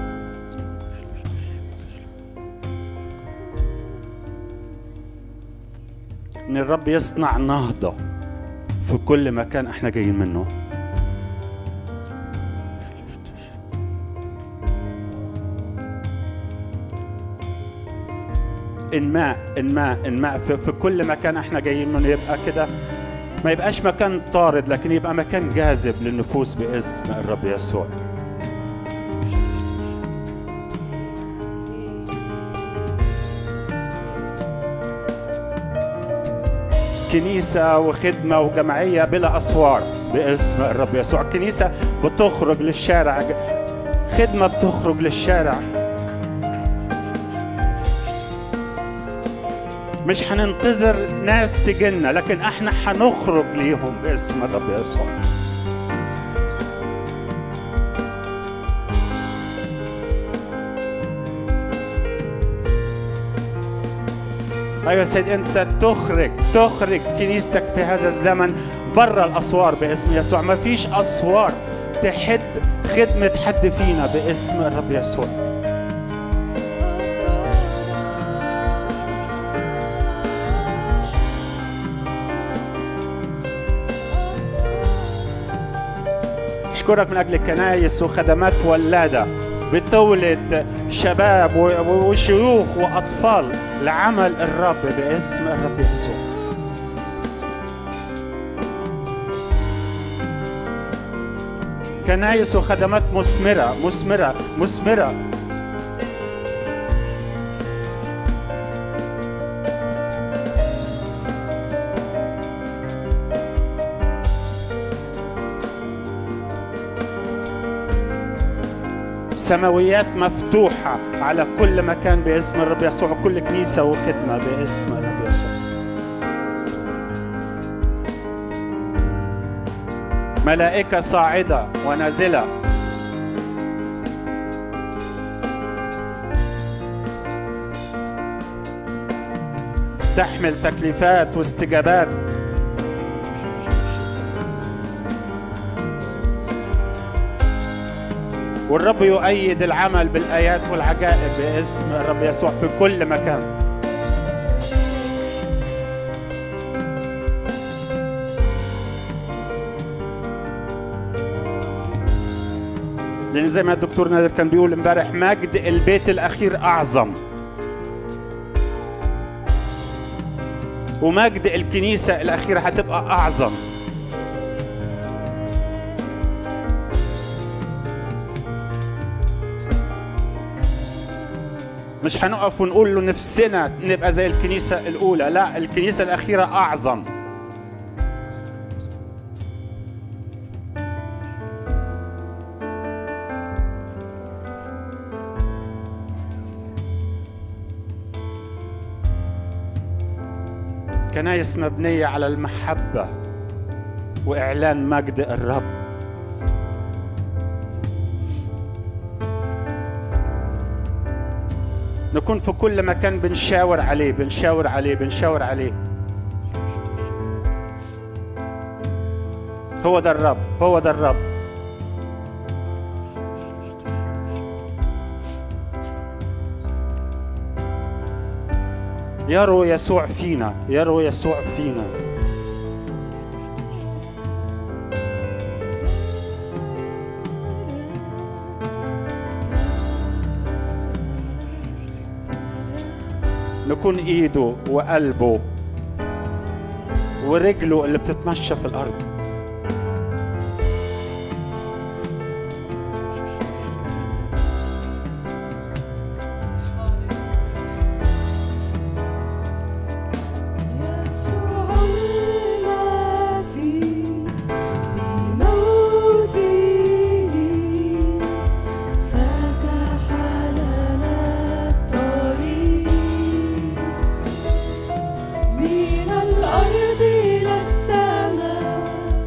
إن الرب يصنع نهضة في كل مكان احنا جايين منه انماء انماء انماء في, في كل مكان احنا جايين منه يبقى كده ما يبقاش مكان طارد لكن يبقى مكان جاذب للنفوس باسم الرب يسوع كنيسة وخدمة وجمعية بلا أسوار باسم الرب يسوع كنيسة بتخرج للشارع خدمة بتخرج للشارع مش هننتظر ناس تجينا لكن احنا هنخرج ليهم باسم الرب يسوع ايوه يا سيد انت تخرج تخرج كنيستك في هذا الزمن بره الاسوار باسم يسوع ما فيش اسوار تحد خدمه حد فينا باسم الرب يسوع اشكرك من اجل الكنايس وخدمات ولاده بتولد شباب و- وشيوخ واطفال لعمل الرب باسم الرب يسوع كنايس وخدمات مثمرة مثمرة مثمرة سماويات مفتوحة على كل مكان باسم الرب يسوع كل كنيسة وخدمة باسم الرب يسوع ملائكة صاعدة ونازلة تحمل تكليفات واستجابات والرب يؤيد العمل بالآيات والعجائب باسم الرب يسوع في كل مكان لأن زي ما الدكتور نادر كان بيقول امبارح مجد البيت الأخير أعظم ومجد الكنيسة الأخيرة هتبقى أعظم مش هنقف ونقول له نفسنا نبقى زي الكنيسة الأولى لا الكنيسة الأخيرة أعظم كنايس مبنية على المحبة وإعلان مجد الرب نكون في كل مكان بنشاور عليه بنشاور عليه بنشاور عليه هو ده الرب هو ده الرب يروا يسوع فينا يروا يسوع فينا نكون ايده وقلبه ورجله اللي بتتمشى في الارض يسوع المسيح بموته فتح لنا الطريق من الأرض إلى السماء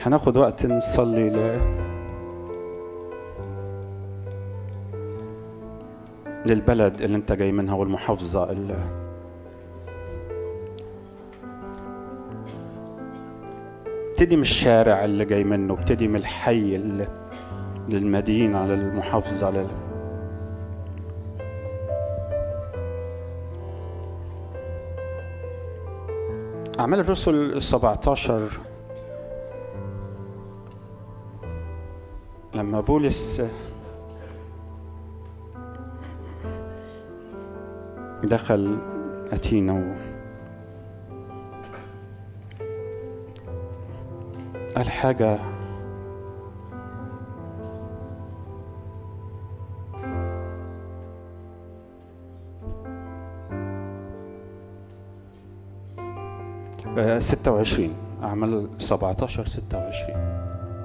هناخد وقت نصلي ل... للبلد اللي انت جاي منها والمحافظة اللي ابتدي من الشارع اللي جاي منه ابتدي من الحي اللي للمدينة للمحافظة لل... أعمال الرسل 17 لما بولس دخل أتينا و قال حاجة آه، ستة وعشرين أعمال سبعتاشر ستة وعشرين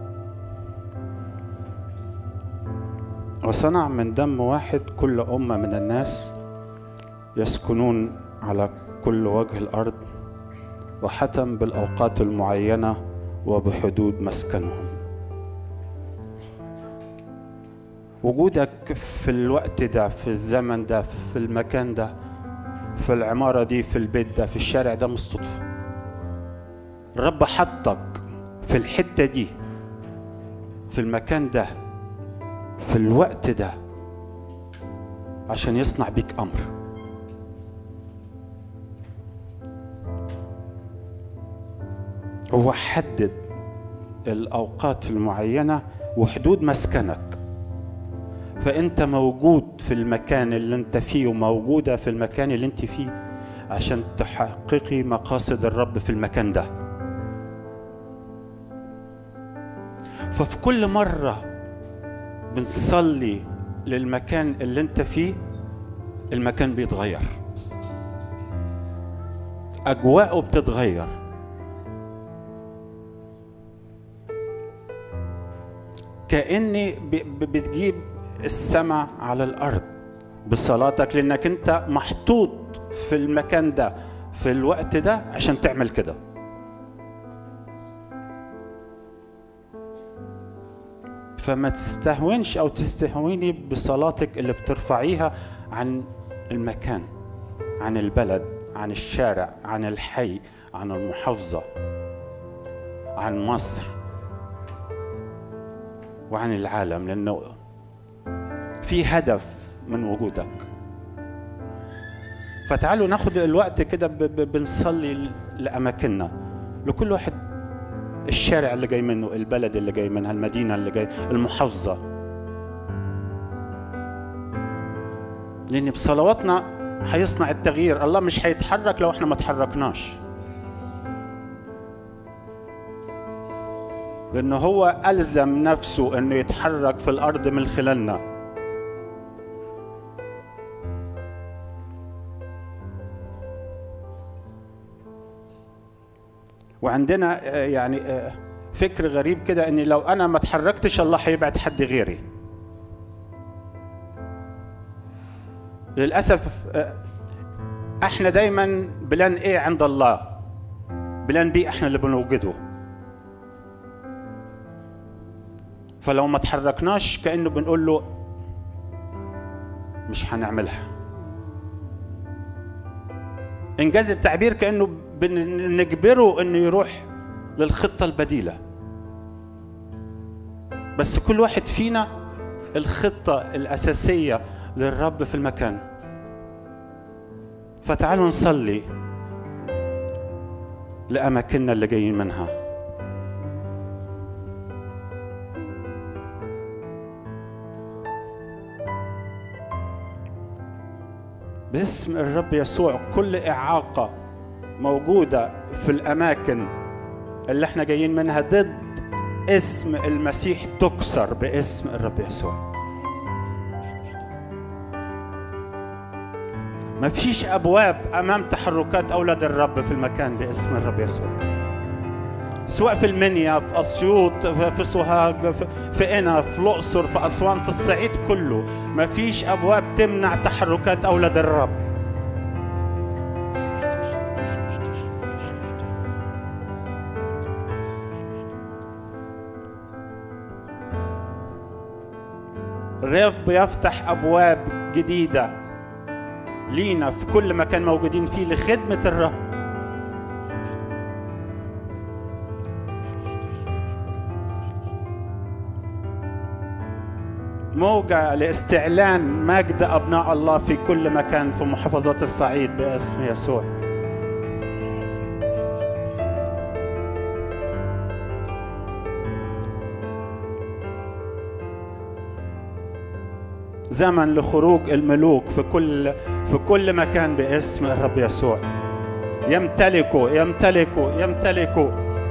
وصنع من دم واحد كل أمة من الناس يسكنون على كل وجه الأرض وحتم بالأوقات المعينة وبحدود مسكنهم وجودك في الوقت ده في الزمن ده في المكان ده في العمارة دي في البيت ده في الشارع ده مش صدفة الرب حطك في الحتة دي في المكان ده في الوقت ده عشان يصنع بيك أمر هو حدد الأوقات المعينة وحدود مسكنك فأنت موجود في المكان اللي أنت فيه وموجودة في المكان اللي أنت فيه عشان تحققي مقاصد الرب في المكان ده ففي كل مرة بنصلي للمكان اللي انت فيه المكان بيتغير أجواءه بتتغير كأني ب- ب- بتجيب السماء على الأرض بصلاتك لأنك أنت محطوط في المكان ده في الوقت ده عشان تعمل كده فما تستهونش او تستهوني بصلاتك اللي بترفعيها عن المكان عن البلد عن الشارع عن الحي عن المحافظة عن مصر وعن العالم لأنه في هدف من وجودك فتعالوا ناخد الوقت كده ب- ب- بنصلي لأماكننا لكل واحد الشارع اللي جاي منه البلد اللي جاي منها المدينة اللي جاي المحافظة لأن بصلواتنا هيصنع التغيير الله مش هيتحرك لو احنا ما تحركناش لأنه هو ألزم نفسه أنه يتحرك في الأرض من خلالنا وعندنا آه، يعني آه، فكر غريب كده ان لو انا ما اتحركتش الله هيبعت حد غيري للاسف آه، احنا دايما بلان ايه عند الله بلان بي احنا اللي بنوجده فلو ما تحركناش كانه بنقول له مش هنعملها انجاز التعبير كانه بنجبره انه يروح للخطه البديله بس كل واحد فينا الخطه الاساسيه للرب في المكان فتعالوا نصلي لاماكننا اللي جايين منها باسم الرب يسوع كل إعاقة موجودة في الأماكن اللي احنا جايين منها ضد اسم المسيح تكسر باسم الرب يسوع ما فيش أبواب أمام تحركات أولاد الرب في المكان باسم الرب يسوع سواء في المنيا في أسيوط في في سوهاج في- في قنا في الأقصر في أسوان في الصعيد كله ما فيش أبواب تمنع تحركات أولاد الرب الرب يفتح ابواب جديده لينا في كل مكان موجودين فيه لخدمه الرب موجة لاستعلان مجد أبناء الله في كل مكان في محافظات الصعيد باسم يسوع زمن لخروج الملوك في كل في كل مكان باسم الرب يسوع يمتلكوا يمتلكوا يمتلكوا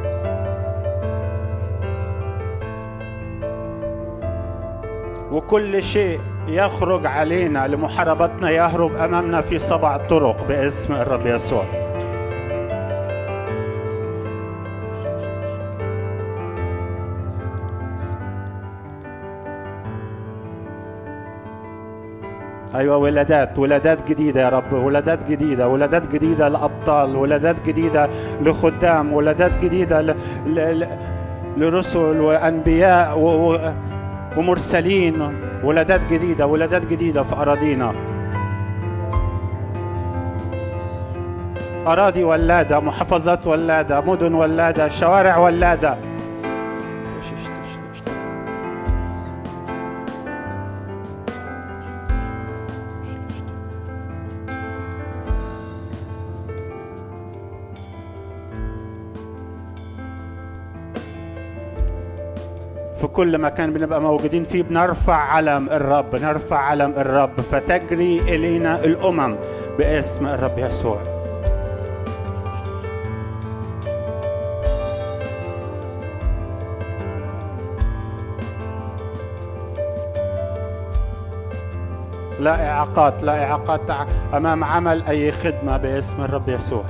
وكل شيء يخرج علينا لمحاربتنا يهرب امامنا في سبع طرق باسم الرب يسوع ايوه ولادات ولادات جديده يا رب ولادات جديده ولادات جديده لابطال ولادات جديده لخدام ولادات جديده ل... ل... ل... لرسل وانبياء و... و... ومرسلين ولادات جديده ولادات جديده في اراضينا اراضي ولاده محافظات ولاده مدن ولاده شوارع ولاده في كل مكان بنبقى موجودين فيه بنرفع علم الرب نرفع علم الرب فتجري إلينا الأمم باسم الرب يسوع لا إعاقات لا إعاقات أمام عمل أي خدمة باسم الرب يسوع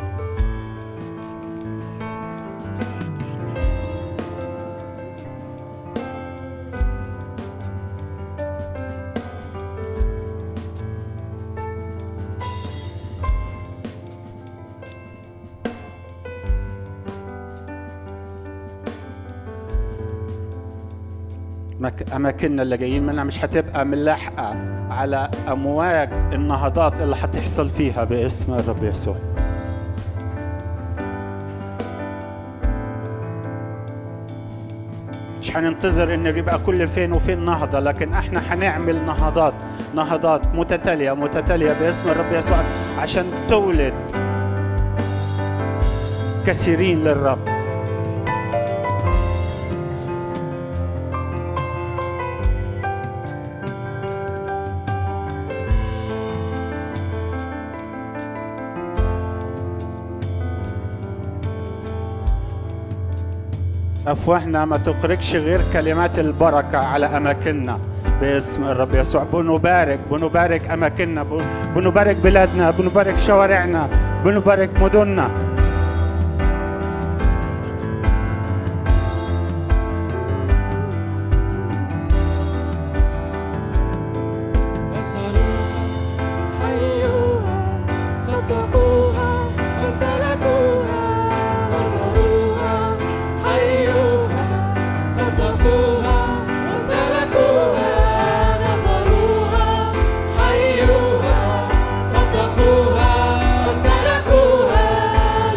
مك- أماكننا اللي جايين منها مش هتبقى ملاحقة على أمواج النهضات اللي هتحصل فيها باسم الرب يسوع مش هننتظر ان يبقى كل فين وفين نهضة لكن احنا هنعمل نهضات نهضات متتالية متتالية باسم الرب يسوع عشان تولد كثيرين للرب أفواهنا ما تخرجش غير كلمات البركة على أماكننا باسم الرب يسوع بنبارك بنبارك أماكننا بن- بنبارك بلادنا بنبارك شوارعنا بنبارك مدننا حيوها صدقوها وامتلكوها نصروها حيوها صدقوها وامتلكوها نصروها حيوها صدقوها وامتلكوها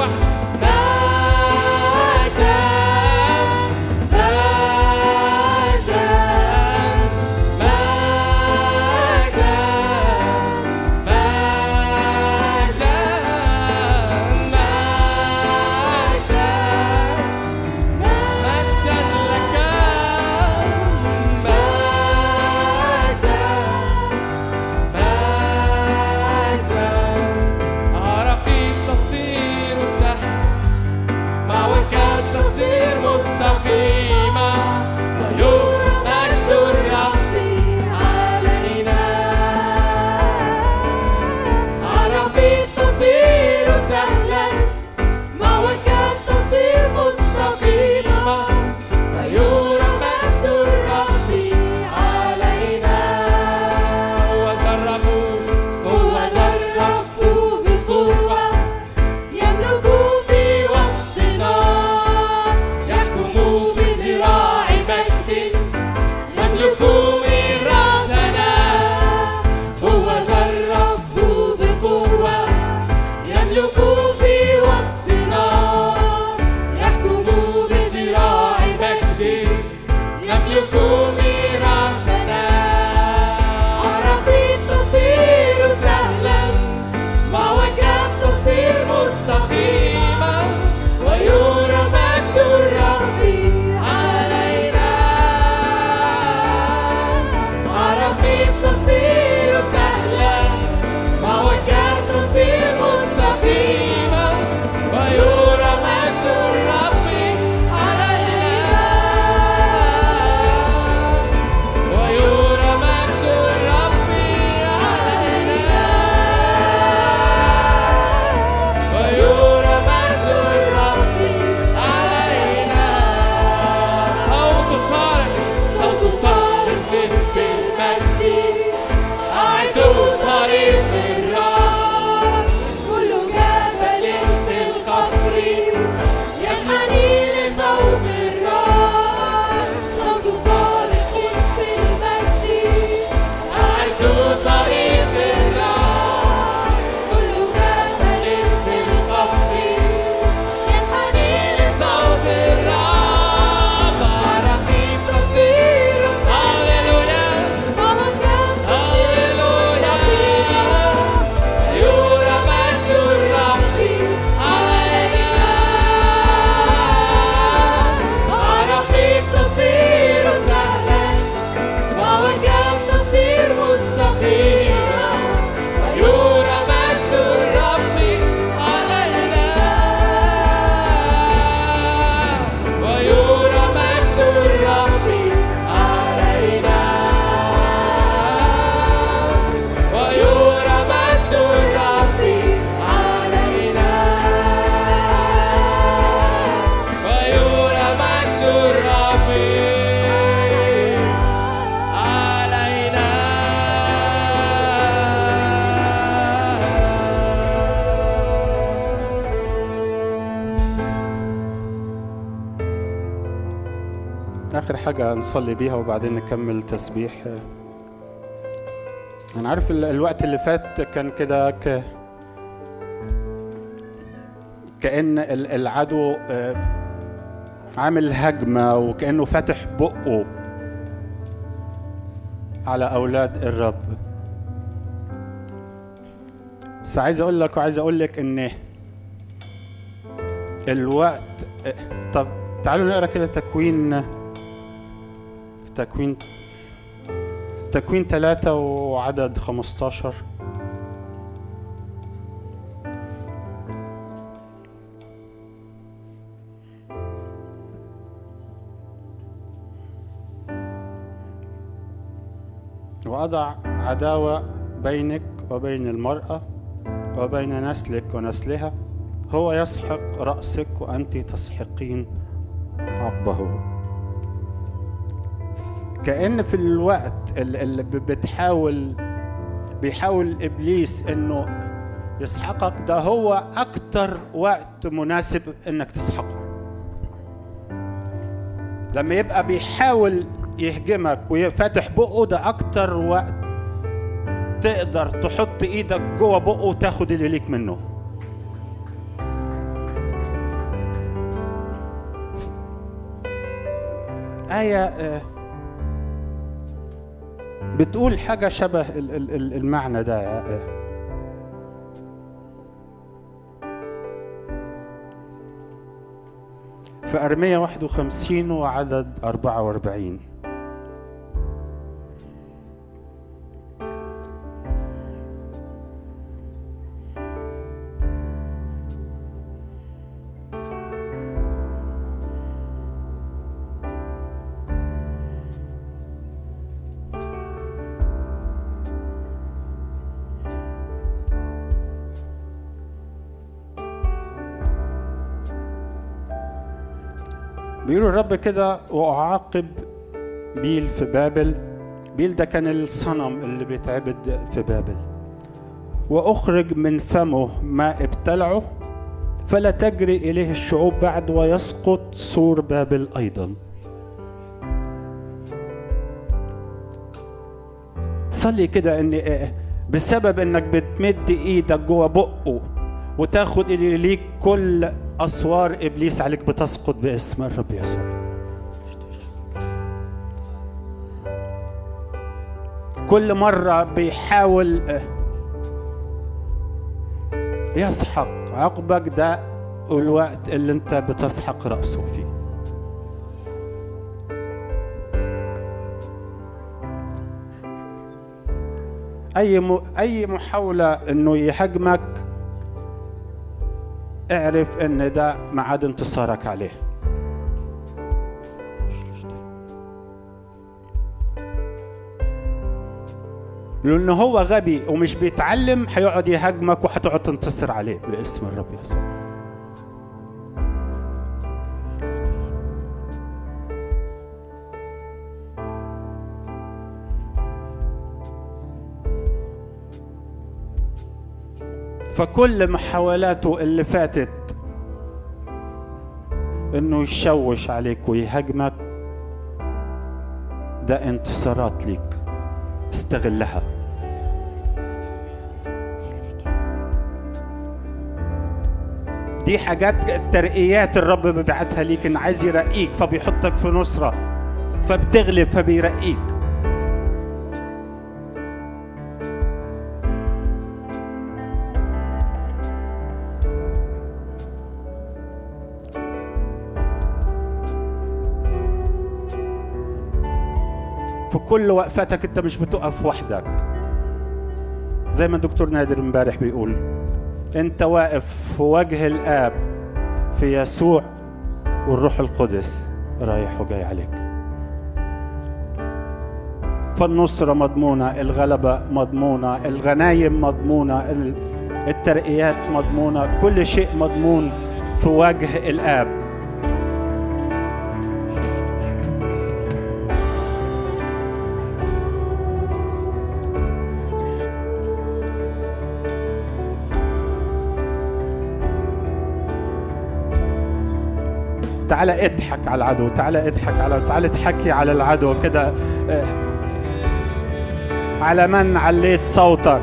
آخر حاجة نصلي بيها وبعدين نكمل تسبيح أنا عارف ال- الوقت اللي فات كان كده ك... كأن ال- العدو آه، عامل هجمة وكأنه فاتح بقه على أولاد الرب بس عايز أقول لك وعايز أقول لك إن الوقت آه، طب تعالوا نقرا كده تكوين تكوين تكوين ثلاثة وعدد خمستاشر وأضع عداوة بينك وبين المرأة وبين نسلك ونسلها هو يسحق رأسك وأنت تسحقين عقبه كأن في الوقت اللي اللي ب- بتحاول بيحاول إبليس إنه يسحقك ده هو أكتر وقت مناسب إنك تسحقه لما يبقى بيحاول يهجمك ويفتح بقه ده أكتر وقت تقدر تحط إيدك جوه بقه وتاخد اللي ليك منه آية آه، بتقول حاجة شبه ال- ال- ال- المعنى ده آه. في أرمية 51 وعدد 44 بيقولوا الرب كده وأعاقب بيل في بابل بيل ده كان الصنم اللي بيتعبد في بابل وأخرج من فمه ما ابتلعه فلا تجري إليه الشعوب بعد ويسقط سور بابل أيضا صلي كده ان إيه، بسبب انك بتمد ايدك جوه بقه وتاخد اللي ليك كل اسوار ابليس عليك بتسقط باسم الرب يسوع كل مرة بيحاول آه، يسحق عقبك ده الوقت اللي انت بتسحق رأسه فيه اي م... اي محاوله انه يهاجمك اعرف ان ده ميعاد انتصارك عليه لانه هو غبي ومش بيتعلم هيقعد يهاجمك وهتقعد تنتصر عليه باسم الرب يسوع فكل محاولاته اللي فاتت انه يشوش عليك ويهاجمك ده انتصارات ليك استغلها دي حاجات ترقيات الرب بيبعتها ليك ان عايز يرقيك فبيحطك في نصرة فبتغلب فبيرقيك في كل وقفتك انت مش بتقف وحدك زي ما الدكتور نادر امبارح بيقول انت واقف في وجه الاب في يسوع والروح القدس رايح وجاي عليك فالنصرة مضمونة الغلبة مضمونة الغنايم مضمونة ال- الترقيات مضمونة كل شيء مضمون في وجه الآب تعالى اضحك على العدو تعالى اضحك على تعالى تحكي على العدو كده آه، على من عليت صوتك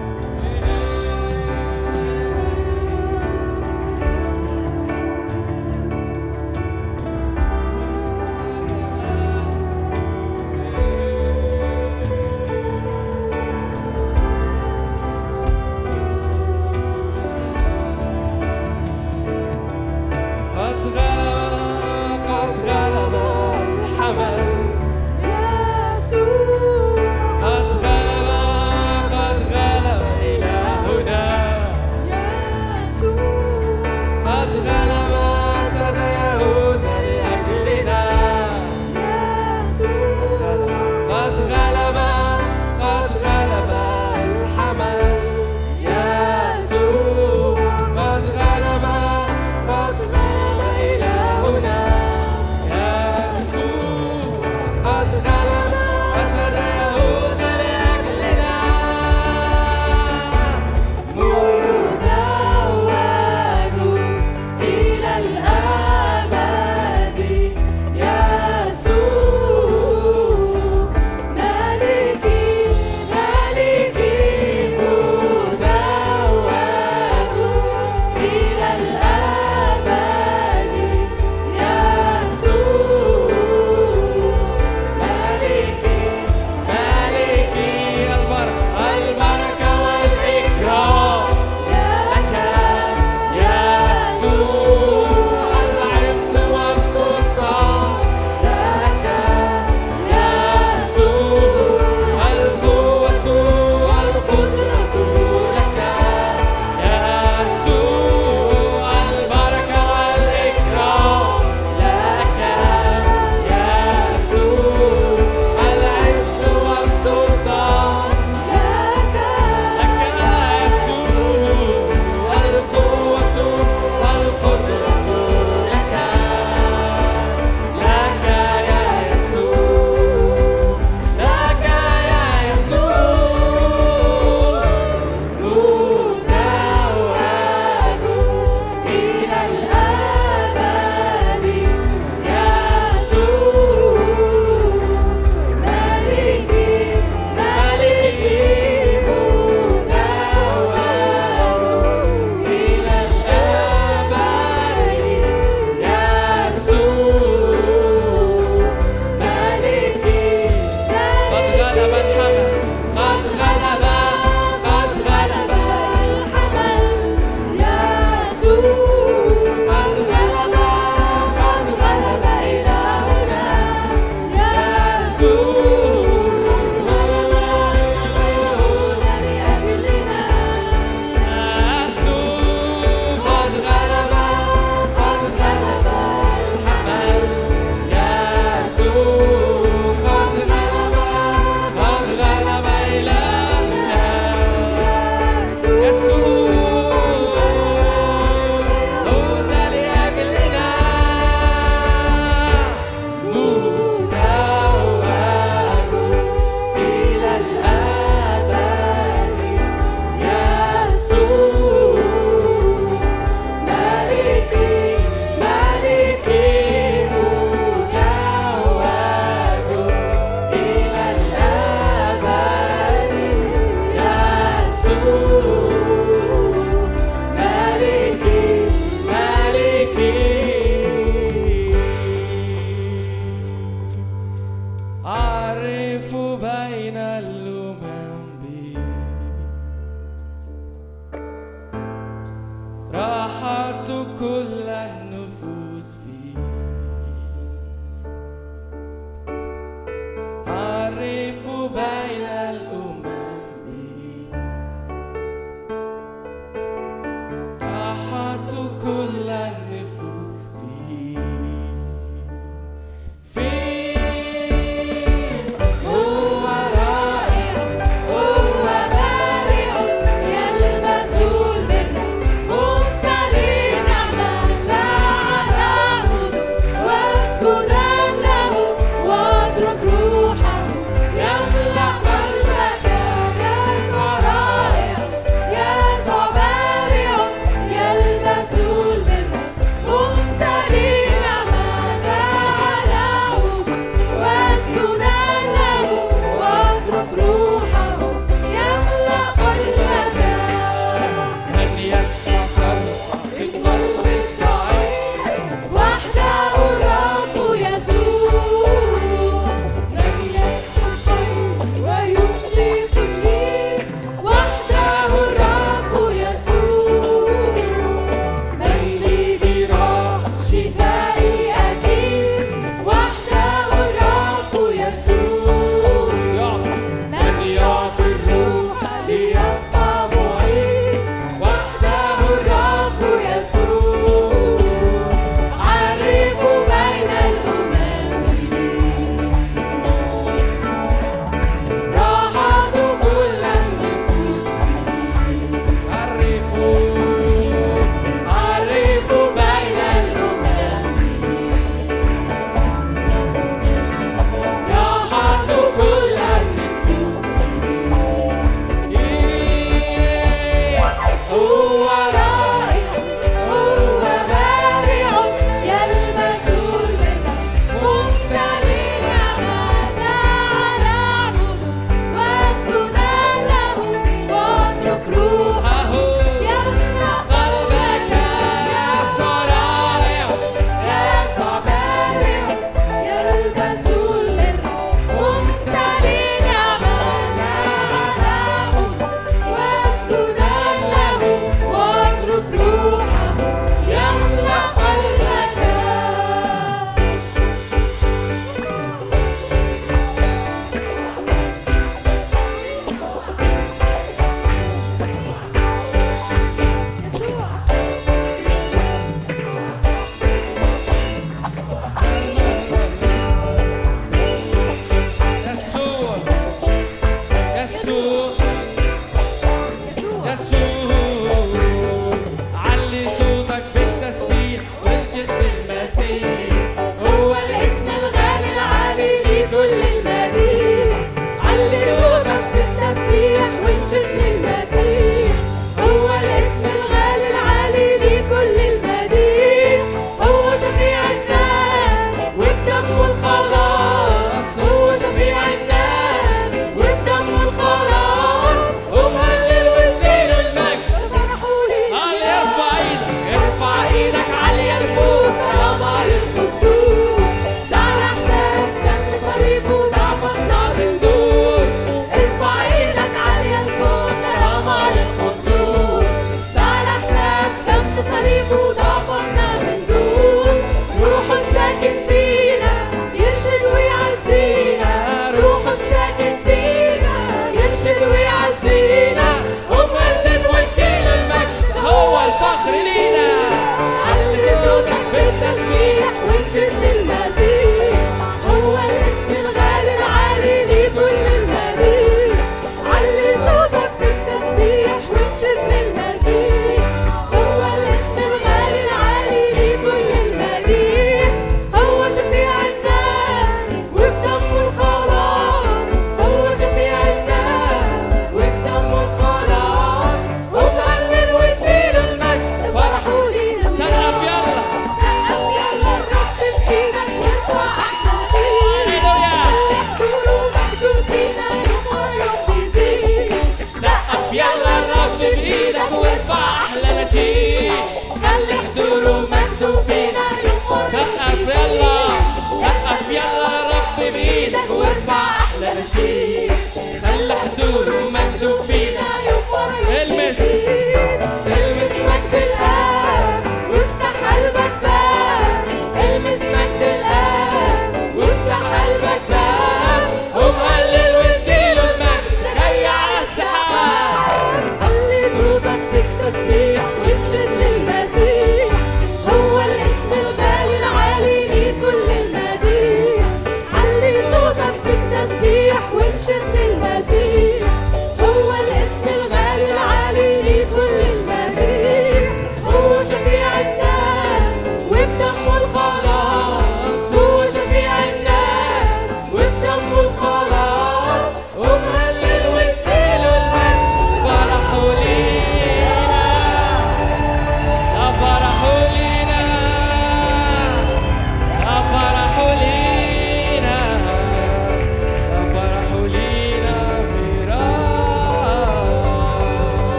قد غلب قد غلب الحمل قد غلب قد غلب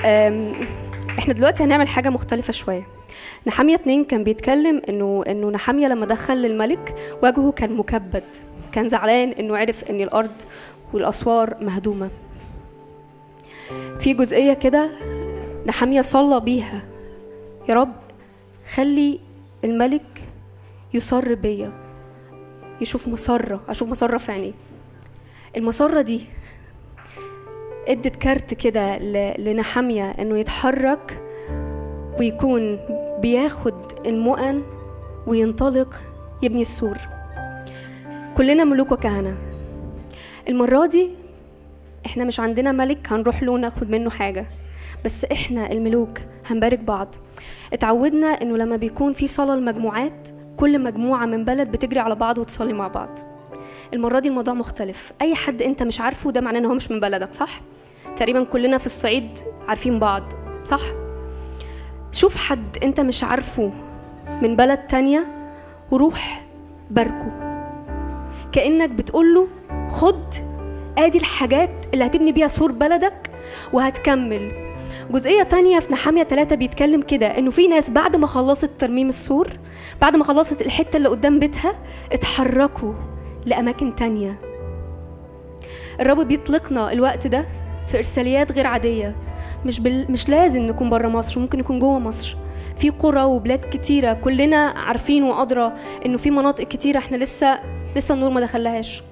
أم، احنا دلوقتي هنعمل حاجة مختلفة شوية نحامية اتنين كان بيتكلم انه انه نحامية لما دخل للملك وجهه كان مكبد كان زعلان انه عرف ان الارض والاسوار مهدومة في جزئية كده نحامية صلى بيها يا رب خلي الملك يصر بيا يشوف مسرة اشوف مسرة في عينيه المسرة دي ادت كارت كده ل- لنحامية انه يتحرك ويكون بياخد المؤن وينطلق يبني السور كلنا ملوك وكهنة المرة دي احنا مش عندنا ملك هنروح له ناخد منه حاجة بس احنا الملوك هنبارك بعض اتعودنا انه لما بيكون في صلاة المجموعات كل مجموعة من بلد بتجري على بعض وتصلي مع بعض المرة دي الموضوع مختلف أي حد أنت مش عارفه ده معناه إن هو مش من بلدك صح؟ تقريبا كلنا في الصعيد عارفين بعض صح؟ شوف حد أنت مش عارفه من بلد تانية وروح باركه كأنك بتقوله خد ادي الحاجات اللي هتبني بيها سور بلدك وهتكمل جزئية تانية في نحامية ثلاثة بيتكلم كده انه في ناس بعد ما خلصت ترميم السور بعد ما خلصت الحتة اللي قدام بيتها اتحركوا لأماكن تانية الرب بيطلقنا الوقت ده في إرساليات غير عادية مش بال... مش لازم نكون بره مصر ممكن نكون جوه مصر في قرى وبلاد كتيرة كلنا عارفين وأدرى إنه في مناطق كتيرة إحنا لسه لسه النور ما دخلهاش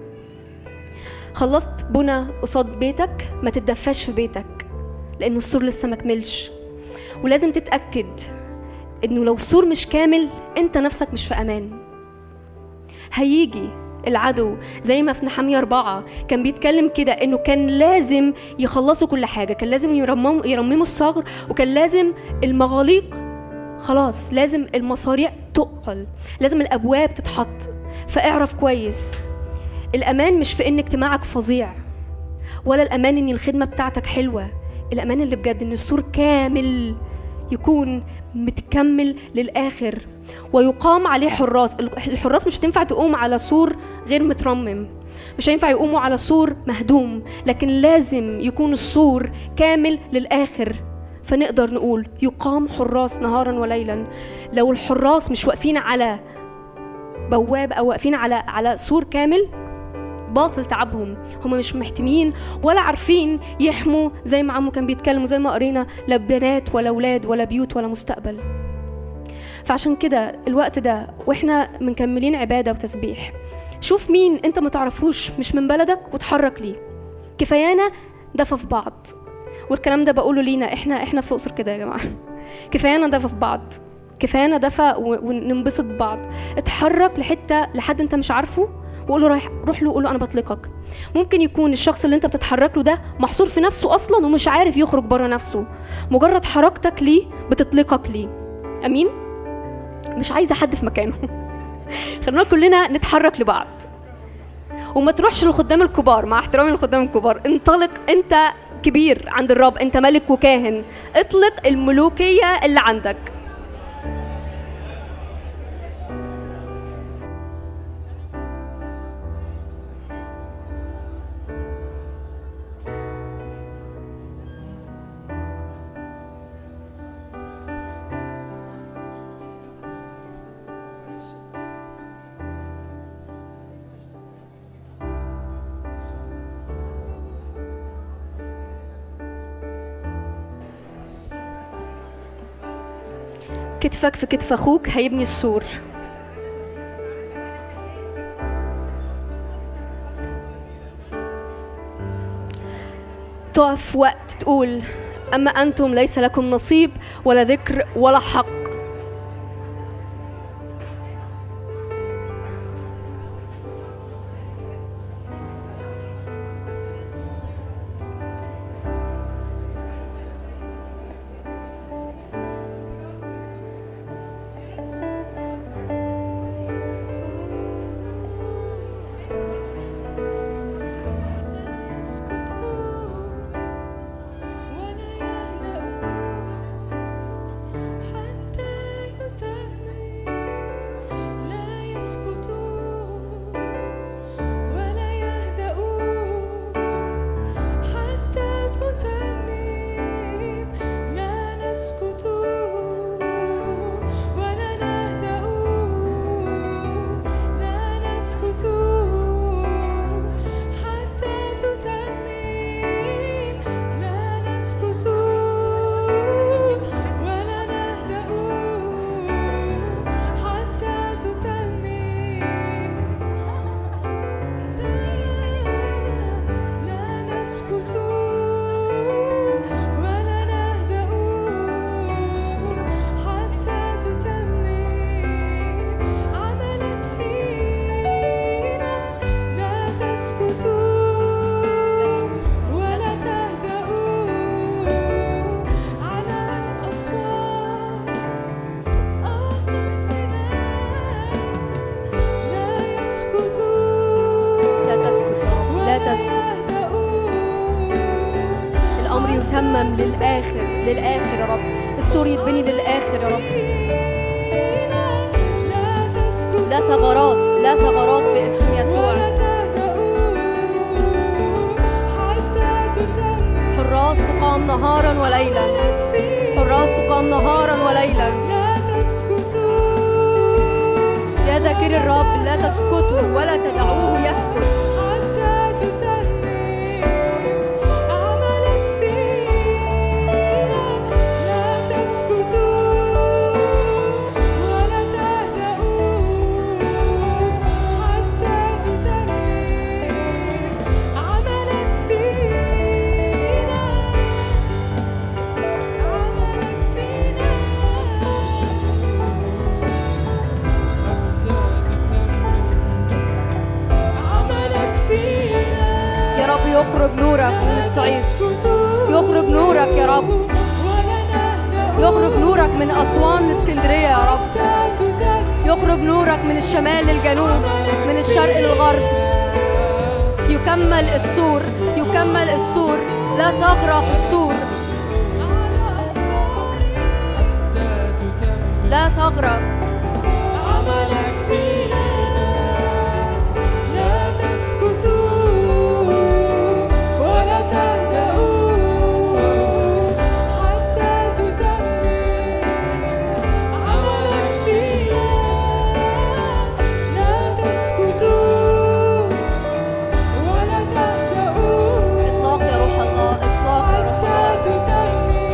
خلصت بنى قصاد بيتك ما تتدفاش في بيتك لأنه السور لسه مكملش ولازم تتأكد إنه لو السور مش كامل أنت نفسك مش في أمان هيجي العدو زي ما في نحامية أربعة كان بيتكلم كده إنه كان لازم يخلصوا كل حاجة كان لازم يرمموا يرمموا الصغر وكان لازم المغاليق خلاص لازم المصاريع تقفل لازم الأبواب تتحط فاعرف كويس الأمان مش في إن اجتماعك فظيع ولا الأمان إن الخدمة بتاعتك حلوة الأمان اللي بجد إن السور كامل يكون متكمل للآخر ويقام عليه حراس الحراس مش هتنفع تقوم على سور غير مترمم مش هينفع يقوموا على سور مهدوم لكن لازم يكون السور كامل للآخر فنقدر نقول يقام حراس نهارا وليلا لو الحراس مش واقفين على بواب او واقفين على على سور كامل باطل تعبهم هم مش محتمين ولا عارفين يحموا زي ما عمو كان بيتكلموا زي ما قرينا لا بنات ولا اولاد ولا بيوت ولا مستقبل فعشان كده الوقت ده واحنا مكملين عباده وتسبيح شوف مين انت ما تعرفوش مش من بلدك وتحرك ليه كفايانا دفى في بعض والكلام ده بقوله لينا احنا احنا في الاقصر كده يا جماعه كفايانا دفى في بعض كفايانا دفى و- وننبسط ببعض اتحرك لحته لحد انت مش عارفه وقول له رايح روح له وقول له انا بطلقك ممكن يكون الشخص اللي انت بتتحرك له ده محصور في نفسه اصلا ومش عارف يخرج بره نفسه مجرد حركتك ليه بتطلقك ليه امين مش عايزه حد في مكانه خلينا كلنا نتحرك لبعض وما تروحش للخدام الكبار مع احترامي للخدام الكبار انطلق انت كبير عند الرب انت ملك وكاهن اطلق الملوكيه اللي عندك كتفك في كتف اخوك هيبني السور تقف وقت تقول أما أنتم ليس لكم نصيب ولا ذكر ولا حق يسكتوا ولا يهدأوا حتى للاخر للاخر يا رب السور يتبني للاخر يا رب لا ثغرات لا ثغرات في اسم يسوع حراس تقام نهارا وليلا حراس تقام نهارا وليلا يا ذاكر الرب لا تسكتوا ولا تدعوه يسكت يا رب يخرج نورك من الصعيد يخرج نورك يا رب يخرج نورك من أسوان لاسكندرية يا رب يخرج نورك من الشمال للجنوب من الشرق للغرب يكمل السور يكمل السور لا تغرق السور لا تغرق إطلاق يا روح الله إطلاق يا روح الله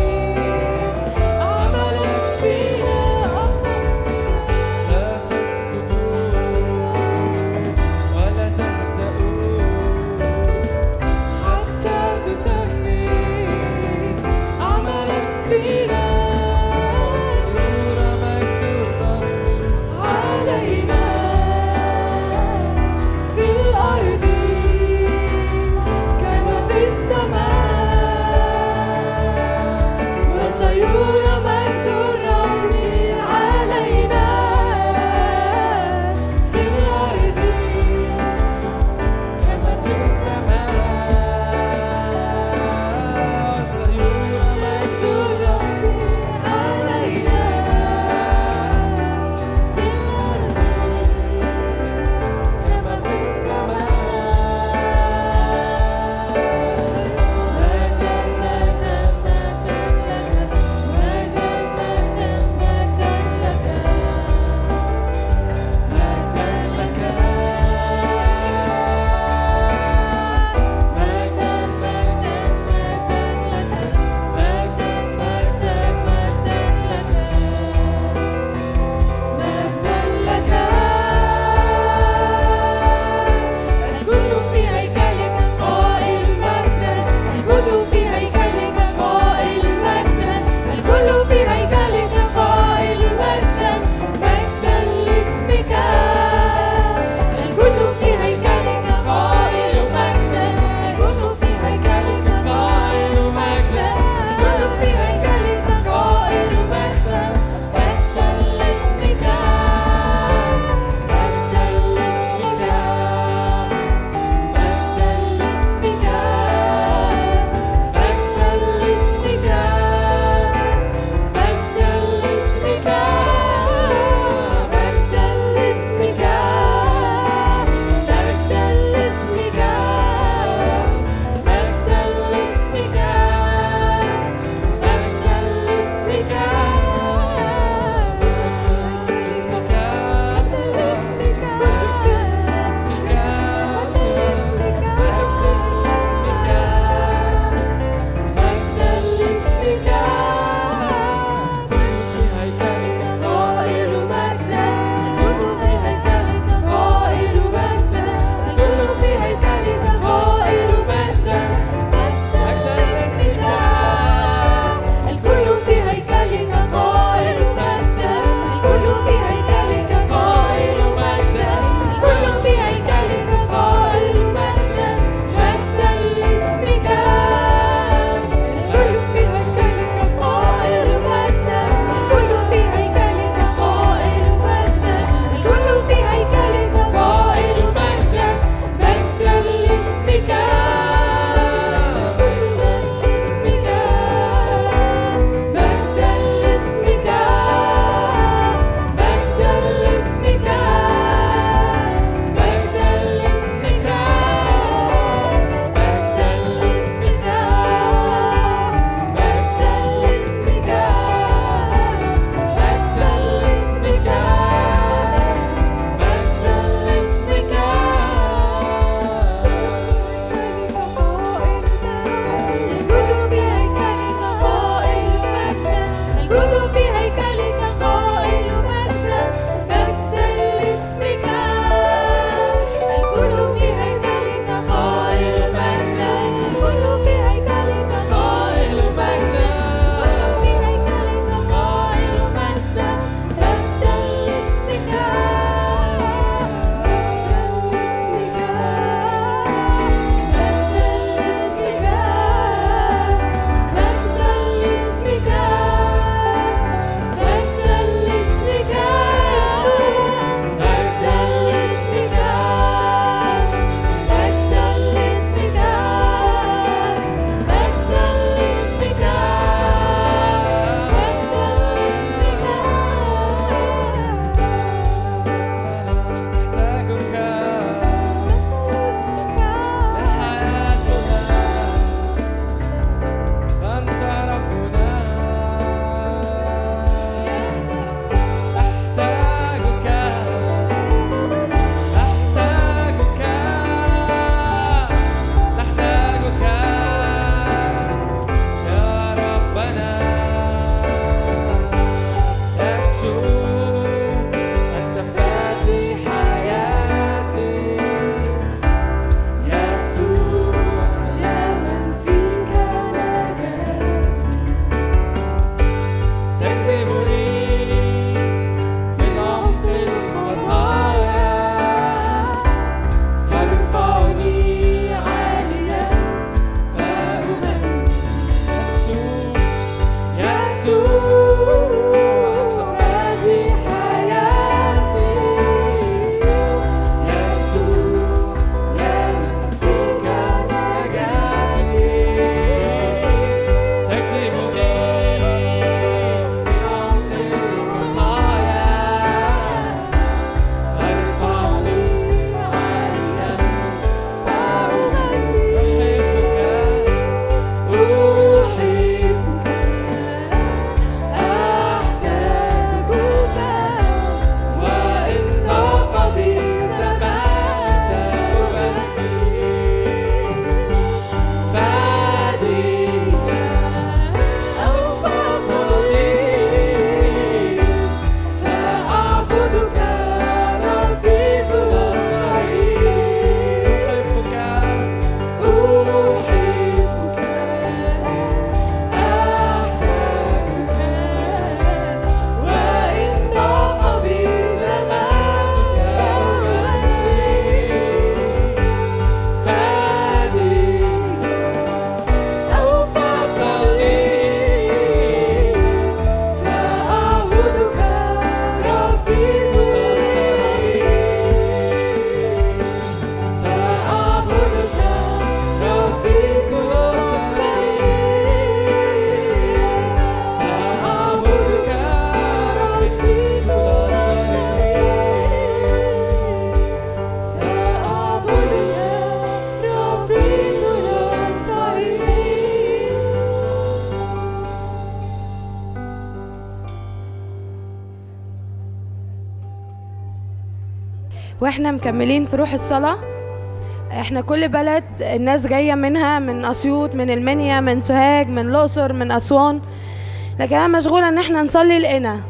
واحنا مكملين في روح الصلاة احنا كل بلد الناس جاية منها من أسيوط من المنيا من سوهاج من الأقصر من أسوان لكن أنا مشغولة إن احنا نصلي لقنا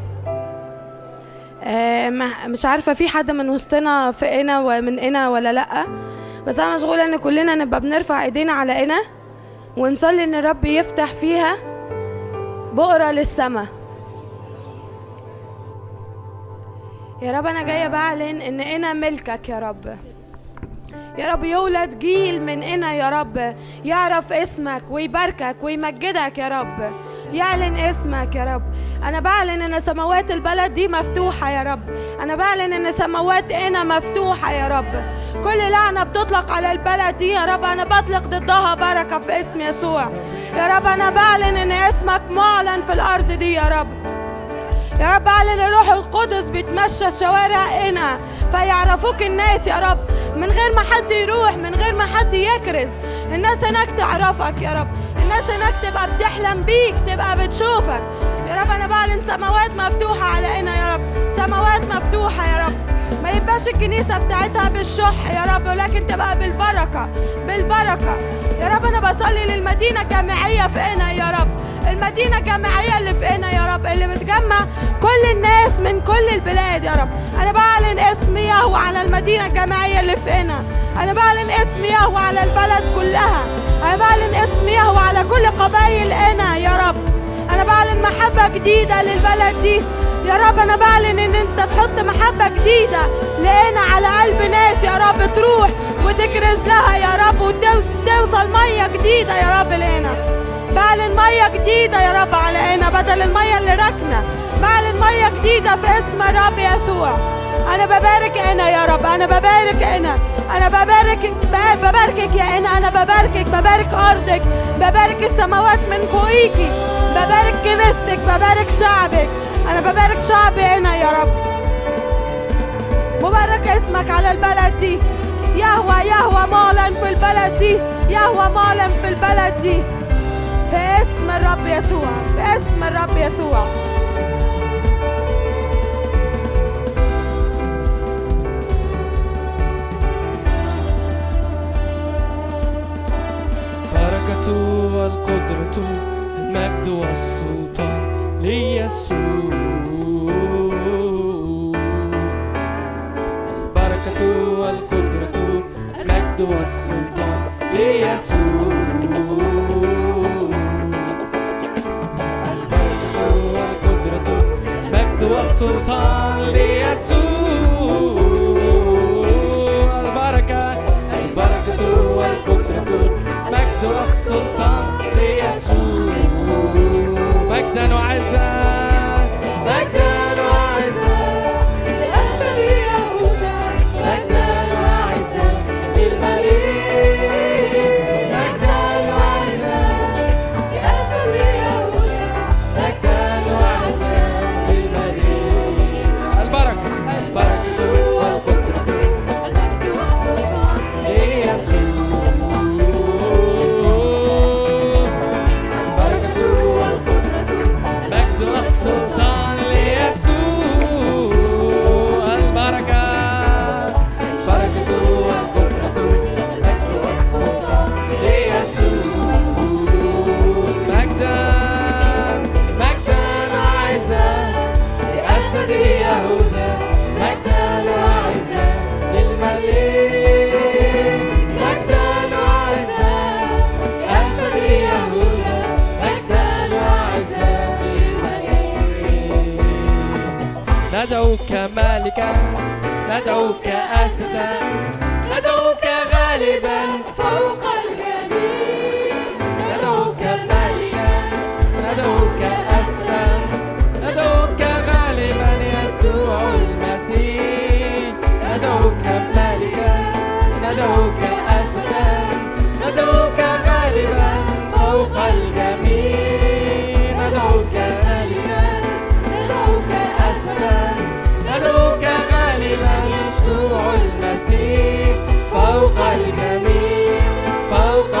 آه، ما- مش عارفة في حد من وسطنا في قنا ومن قنا ولا لأ بس أنا مشغولة إن كلنا نبقى بنرفع إيدينا على قنا ونصلي إن الرب يفتح فيها بؤرة للسماء يا رب أنا جاية بعلن إن قنا ملكك يا رب يا رب يولد جيل من هنا يا رب يعرف اسمك ويباركك ويمجدك يا رب يعلن اسمك يا رب انا بعلن ان سماوات البلد دي مفتوحه يا رب انا بعلن ان سماوات هنا مفتوحه يا رب كل لعنه بتطلق على البلد دي يا رب انا بطلق ضدها بركه في اسم يسوع يا رب انا بعلن ان اسمك معلن في الارض دي يا رب يا رب اعلن الروح القدس بيتمشى في شوارع هنا فيعرفوك الناس يا رب من غير ما حد يروح من غير ما حد يكرز الناس هناك تعرفك يا رب الناس هناك تبقى بتحلم بيك تبقى بتشوفك يا رب انا بعلن سماوات مفتوحة على هنا يا رب سماوات مفتوحة يا رب ما يبقاش الكنيسة بتاعتها بالشح يا رب ولكن تبقى بالبركة بالبركة يا رب أنا بصلي للمدينة الجامعية في هنا يا رب المدينة الجامعية اللي في هنا يا رب اللي بتجمع كل الناس من كل البلاد يا رب أنا بعلن اسم يهوه على المدينة الجامعية اللي في هنا أنا بعلن اسم يهوه على البلد كلها أنا بعلن اسم يهوه على كل قبائل هنا يا رب أنا بعلن محبة جديدة للبلد دي يا رب أنا بعلن إن أنت تحط محبة جديدة لقينا على قلب ناس يا رب تروح وتكرز لها يا رب وتوصل مية جديدة يا رب لقينا بعلن مية جديدة يا رب على هنا بدل المية اللي ركنة بعلن مية جديدة في اسم الرب يسوع أنا ببارك هنا يا رب أنا ببارك هنا أنا ببارك بباركك يا هنا أنا بباركك ببارك أرضك ببارك السماوات من فوقيكي ببارك كنيستك ببارك شعبك أنا ببارك شعبي هنا يا رب مبارك اسمك على البلد دي يهوى يهوى معلن في البلد دي يهوى معلن في البلد دي في اسم الرب يسوع في اسم الرب يسوع بركة والقدرة المجد والسلطان ليسوع البركة والقدرة المجد والسلطان ليسوع البركة والقدرة المجد والسلطان ليسوع البركة البركة والقدرة المجد والسلطان ليسوع مجدا وعزا مجدا وعزا لأسد يهوذا مجدا وعزا للمليك مجدا وعزا لأسد يهوذا مجدا وعزا للمليك البركة البركة والقدرة المجد والسلطان ليسوع البركة والقدرة المجد والسلطان ليسوع البركة البركة والقدرة المجد والسلطان ليسوع مجدا مجدا وعزا لأسد يهوذا مجدا وعزا للملك مجدا وعزا لأسد يهوذا مجدا وعزا للملك ندعوك مالكا ندعوك أسدا ندعوك غالبا فوق الجميع ندعوك مالكا ندعوك أسدا ندعوك غالبا يسوع المسيح ندعوك مالكا ندعوك أسدا ندعوك غالبا فوق الجميع ندعوك مالكا ندعوك أسدا ندعوك غالبا يسوع المسيح فوق الجميع فوق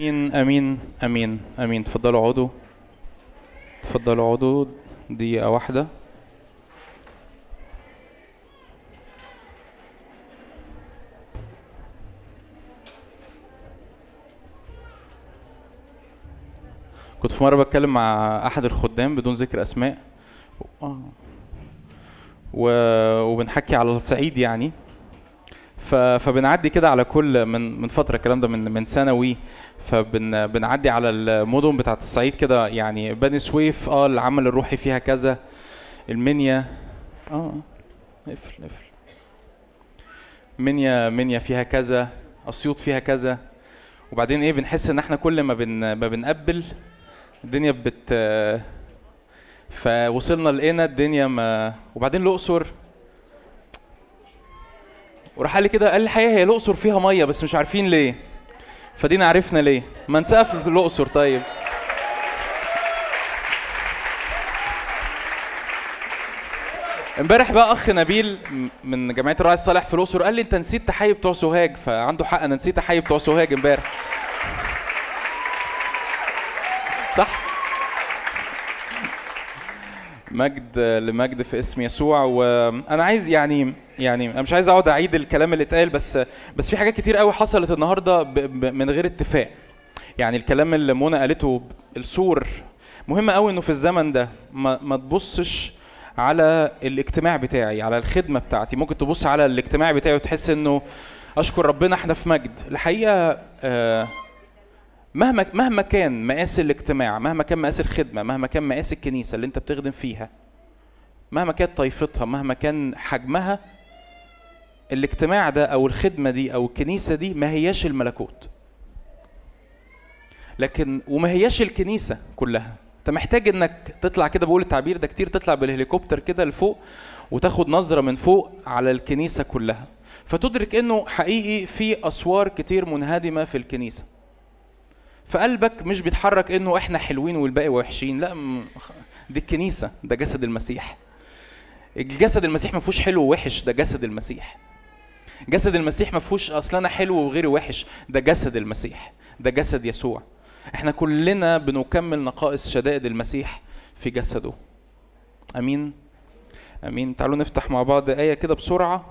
امين امين امين امين تفضلوا اقعدوا تفضلوا اقعدوا دقيقة واحدة كنت في مرة بتكلم مع أحد الخدام بدون ذكر أسماء آه. و... وبنحكي على الصعيد يعني ف... فبنعدي كده على كل من من فتره الكلام ده من من ثانوي فبنعدي على المدن بتاعت الصعيد كده يعني بني سويف اه العمل الروحي فيها كذا المنيا اه اقفل اقفل منيا منيا فيها كذا اسيوط فيها كذا وبعدين ايه بنحس ان احنا كل ما بن ما بنقبل الدنيا بت فوصلنا لقينا الدنيا ما وبعدين الاقصر وراح قال لي كده قال لي الحقيقه هي الاقصر فيها ميه بس مش عارفين ليه فدينا عرفنا ليه ما نسقف في الاقصر طيب امبارح بقى اخ نبيل م- من جمعيه الراعي الصالح في الاقصر قال لي انت نسيت تحيي بتوع سوهاج فعنده حق انا نسيت احيي بتوع سوهاج امبارح صح مجد لمجد في اسم يسوع وانا عايز يعني يعني انا مش عايز اقعد اعيد الكلام اللي اتقال بس بس في حاجات كتير قوي حصلت النهارده ب- ب- من غير اتفاق يعني الكلام اللي منى قالته السور مهم قوي انه في الزمن ده ما, ما تبصش على الاجتماع بتاعي على الخدمه بتاعتي ممكن تبص على الاجتماع بتاعي وتحس انه اشكر ربنا احنا في مجد الحقيقه آه مهما مهما كان مقاس الاجتماع مهما كان مقاس الخدمه مهما كان مقاس الكنيسه اللي انت بتخدم فيها مهما كانت طائفتها مهما كان حجمها الاجتماع ده او الخدمه دي او الكنيسه دي ما هياش الملكوت لكن وما هياش الكنيسه كلها انت محتاج انك تطلع كده بقول التعبير ده كتير تطلع بالهليكوبتر كده لفوق وتاخد نظره من فوق على الكنيسه كلها فتدرك انه حقيقي في اسوار كتير منهدمه في الكنيسه فقلبك مش بيتحرك انه احنا حلوين والباقي وحشين لا م- دي الكنيسه ده جسد المسيح الجسد المسيح ما فيهوش حلو ووحش ده جسد المسيح جسد المسيح ما فيهوش اصل انا حلو وغيري وحش ده جسد المسيح ده جسد يسوع احنا كلنا بنكمل نقائص شدائد المسيح في جسده امين امين تعالوا نفتح مع بعض ايه كده بسرعه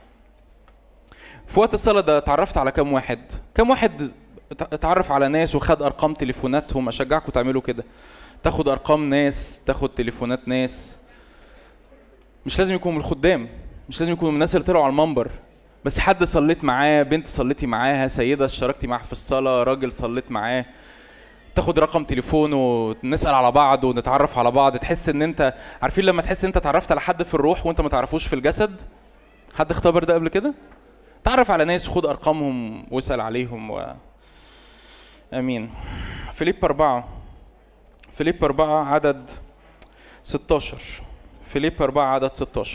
في وقت الصلاه ده اتعرفت على كام واحد كام واحد ات- اتعرف على ناس وخد ارقام تليفوناتهم اشجعكم تعملوا كده تاخد ارقام ناس تاخد تليفونات ناس مش لازم يكونوا من الخدام مش لازم يكونوا من الناس اللي طلعوا على المنبر بس حد صليت معاه بنت صليتي معاها سيده اشتركتي معاها في الصلاه راجل صليت معاه تاخد رقم تليفونه نسال على بعض ونتعرف على بعض تحس ان انت عارفين لما تحس ان انت اتعرفت على حد في الروح وانت ما تعرفوش في الجسد حد اختبر ده قبل كده تعرف على ناس وخد ارقامهم واسال عليهم و... امين فيليب أربعة فيليب أربعة عدد 16 فيليب أربعة عدد 16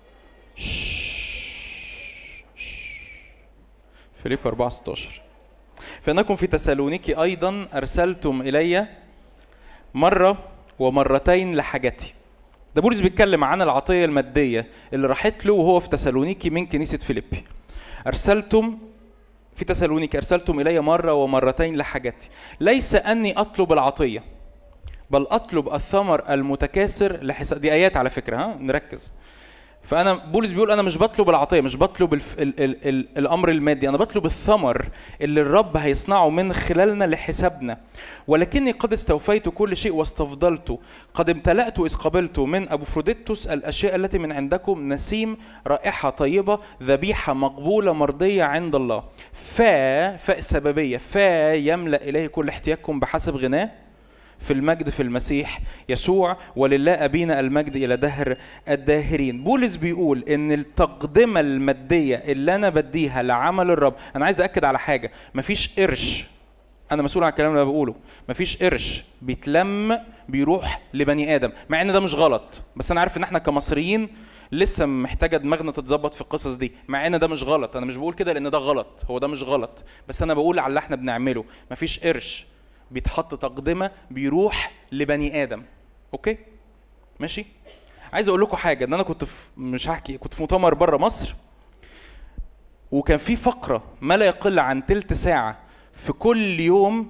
فيليب أربعة 16 فإنكم في تسالونيكي أيضا أرسلتم إلي مرة ومرتين لحاجتي ده بولس بيتكلم عن العطية المادية اللي راحت له وهو في تسالونيكي من كنيسة فيليبي أرسلتم في تسالونيكي أرسلتم إلي مرة ومرتين لحاجتي ليس أني أطلب العطية بل أطلب الثمر المتكاثر لحساب دي آيات على فكرة ها نركز فأنا بولس بيقول أنا مش بطلب العطية مش بطلب الف... ال... ال... ال... الأمر المادي أنا بطلب الثمر اللي الرب هيصنعه من خلالنا لحسابنا ولكني قد استوفيت كل شيء واستفضلت قد امتلأت إذ قبلت من أبوفروديتوس الأشياء التي من عندكم نسيم رائحة طيبة ذبيحة مقبولة مرضية عند الله فا فاء سببية فا يملأ إليه كل احتياجكم بحسب غناه في المجد في المسيح يسوع ولله أبينا المجد إلى دهر الداهرين بولس بيقول إن التقدمة المادية اللي أنا بديها لعمل الرب أنا عايز أكد على حاجة مفيش قرش أنا مسؤول عن الكلام اللي أنا بقوله مفيش قرش بيتلم بيروح لبني آدم مع إن ده مش غلط بس أنا عارف إن إحنا كمصريين لسه محتاجة دماغنا تتظبط في القصص دي مع ان ده مش غلط انا مش بقول كده لان ده غلط هو ده مش غلط بس انا بقول على اللي احنا بنعمله مفيش قرش بيتحط تقدمه بيروح لبني ادم اوكي ماشي عايز اقول لكم حاجه ان انا كنت في مش هحكي كنت في مؤتمر بره مصر وكان في فقره ما لا يقل عن تلت ساعه في كل يوم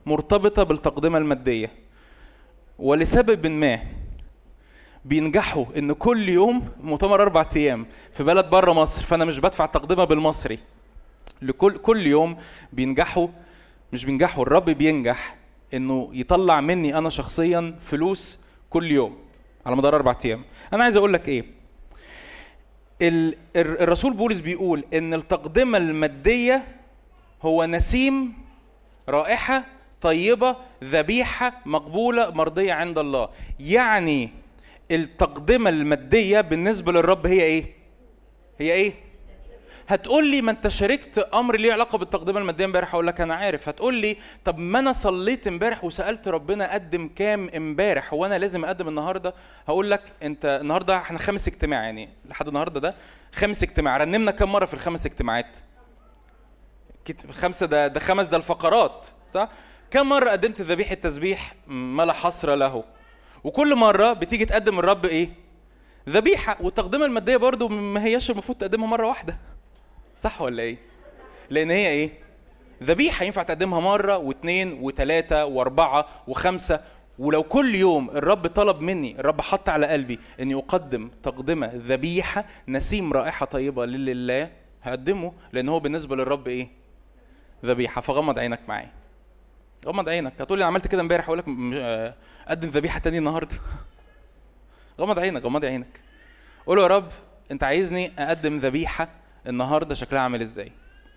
مرتبطه بالتقدمه الماديه ولسبب ما بينجحوا ان كل يوم مؤتمر اربع ايام في بلد بره مصر فانا مش بدفع تقدمه بالمصري لكل كل يوم بينجحوا مش بينجحوا الرب بينجح انه يطلع مني انا شخصيا فلوس كل يوم على مدار اربع ايام انا عايز اقول لك ايه ال- الر- الرسول بولس بيقول ان التقدمه الماديه هو نسيم رائحه طيبه ذبيحه مقبوله مرضيه عند الله يعني التقدمه الماديه بالنسبه للرب هي ايه هي ايه هتقول لي ما انت شاركت امر ليه علاقه بالتقدمه الماديه امبارح اقول لك انا عارف هتقول لي طب ما انا صليت امبارح وسالت ربنا اقدم كام امبارح هو انا لازم اقدم النهارده هقول لك انت النهارده احنا خامس اجتماع يعني لحد النهارده ده خامس اجتماع رنمنا كام مره في الخمس اجتماعات كت- خمسه ده ده خمس ده الفقرات صح كم مره قدمت ذبيحه تسبيح ما لا حصر له وكل مره بتيجي تقدم الرب ايه ذبيحه والتقدمه الماديه برضو ما هياش المفروض تقدمها مره واحده صح ولا ايه لان هي ايه ذبيحه ينفع تقدمها مره واثنين وثلاثه واربعه وخمسه ولو كل يوم الرب طلب مني الرب حط على قلبي اني اقدم تقدمه ذبيحه نسيم رائحه طيبه لله هقدمه لان هو بالنسبه للرب ايه ذبيحه فغمض عينك معايا غمض عينك هتقول لي أنا عملت كده امبارح اقول لك م- آه، قدم ذبيحه تاني النهارده غمض عينك غمض عينك قول له يا رب انت عايزني اقدم ذبيحه النهارده شكلها عامل ازاي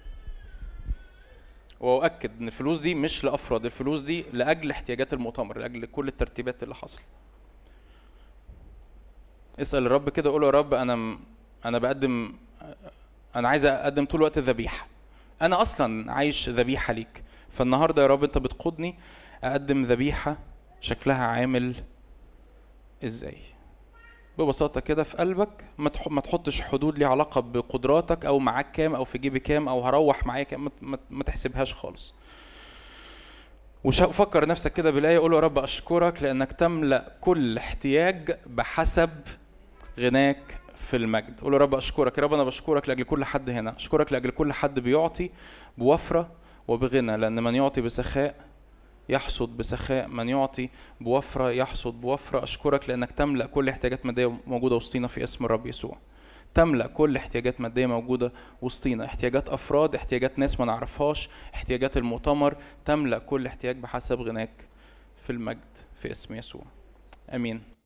واؤكد ان الفلوس دي مش لافراد الفلوس دي لاجل احتياجات المؤتمر لاجل كل الترتيبات اللي حصل اسال الرب كده قول له يا رب انا م- انا بقدم انا عايز اقدم طول الوقت ذبيحه انا اصلا عايش ذبيحه ليك فالنهارده يا رب انت بتقودني اقدم ذبيحه شكلها عامل ازاي ببساطة كده في قلبك ما تح- ما تحطش حدود ليها علاقة بقدراتك أو معاك كام أو في جيبي كام أو هروح معايا كام ما- ما- ما تحسبهاش خالص وفكر نفسك كده بالآية قول يا رب أشكرك لأنك تملأ كل احتياج بحسب غناك في المجد قول يا رب أشكرك يا رب أنا بشكرك لأجل كل حد هنا أشكرك لأجل كل حد بيعطي بوفرة وبغنى لأن من يعطي بسخاء يحصد بسخاء من يعطي بوفرة يحصد بوفرة أشكرك لأنك تملأ كل احتياجات مادية موجودة وسطينا في اسم الرب يسوع تملأ كل احتياجات مادية موجودة وسطينا احتياجات أفراد احتياجات ناس ما نعرفهاش احتياجات المؤتمر تملأ كل احتياج بحسب غناك في المجد في اسم يسوع آمين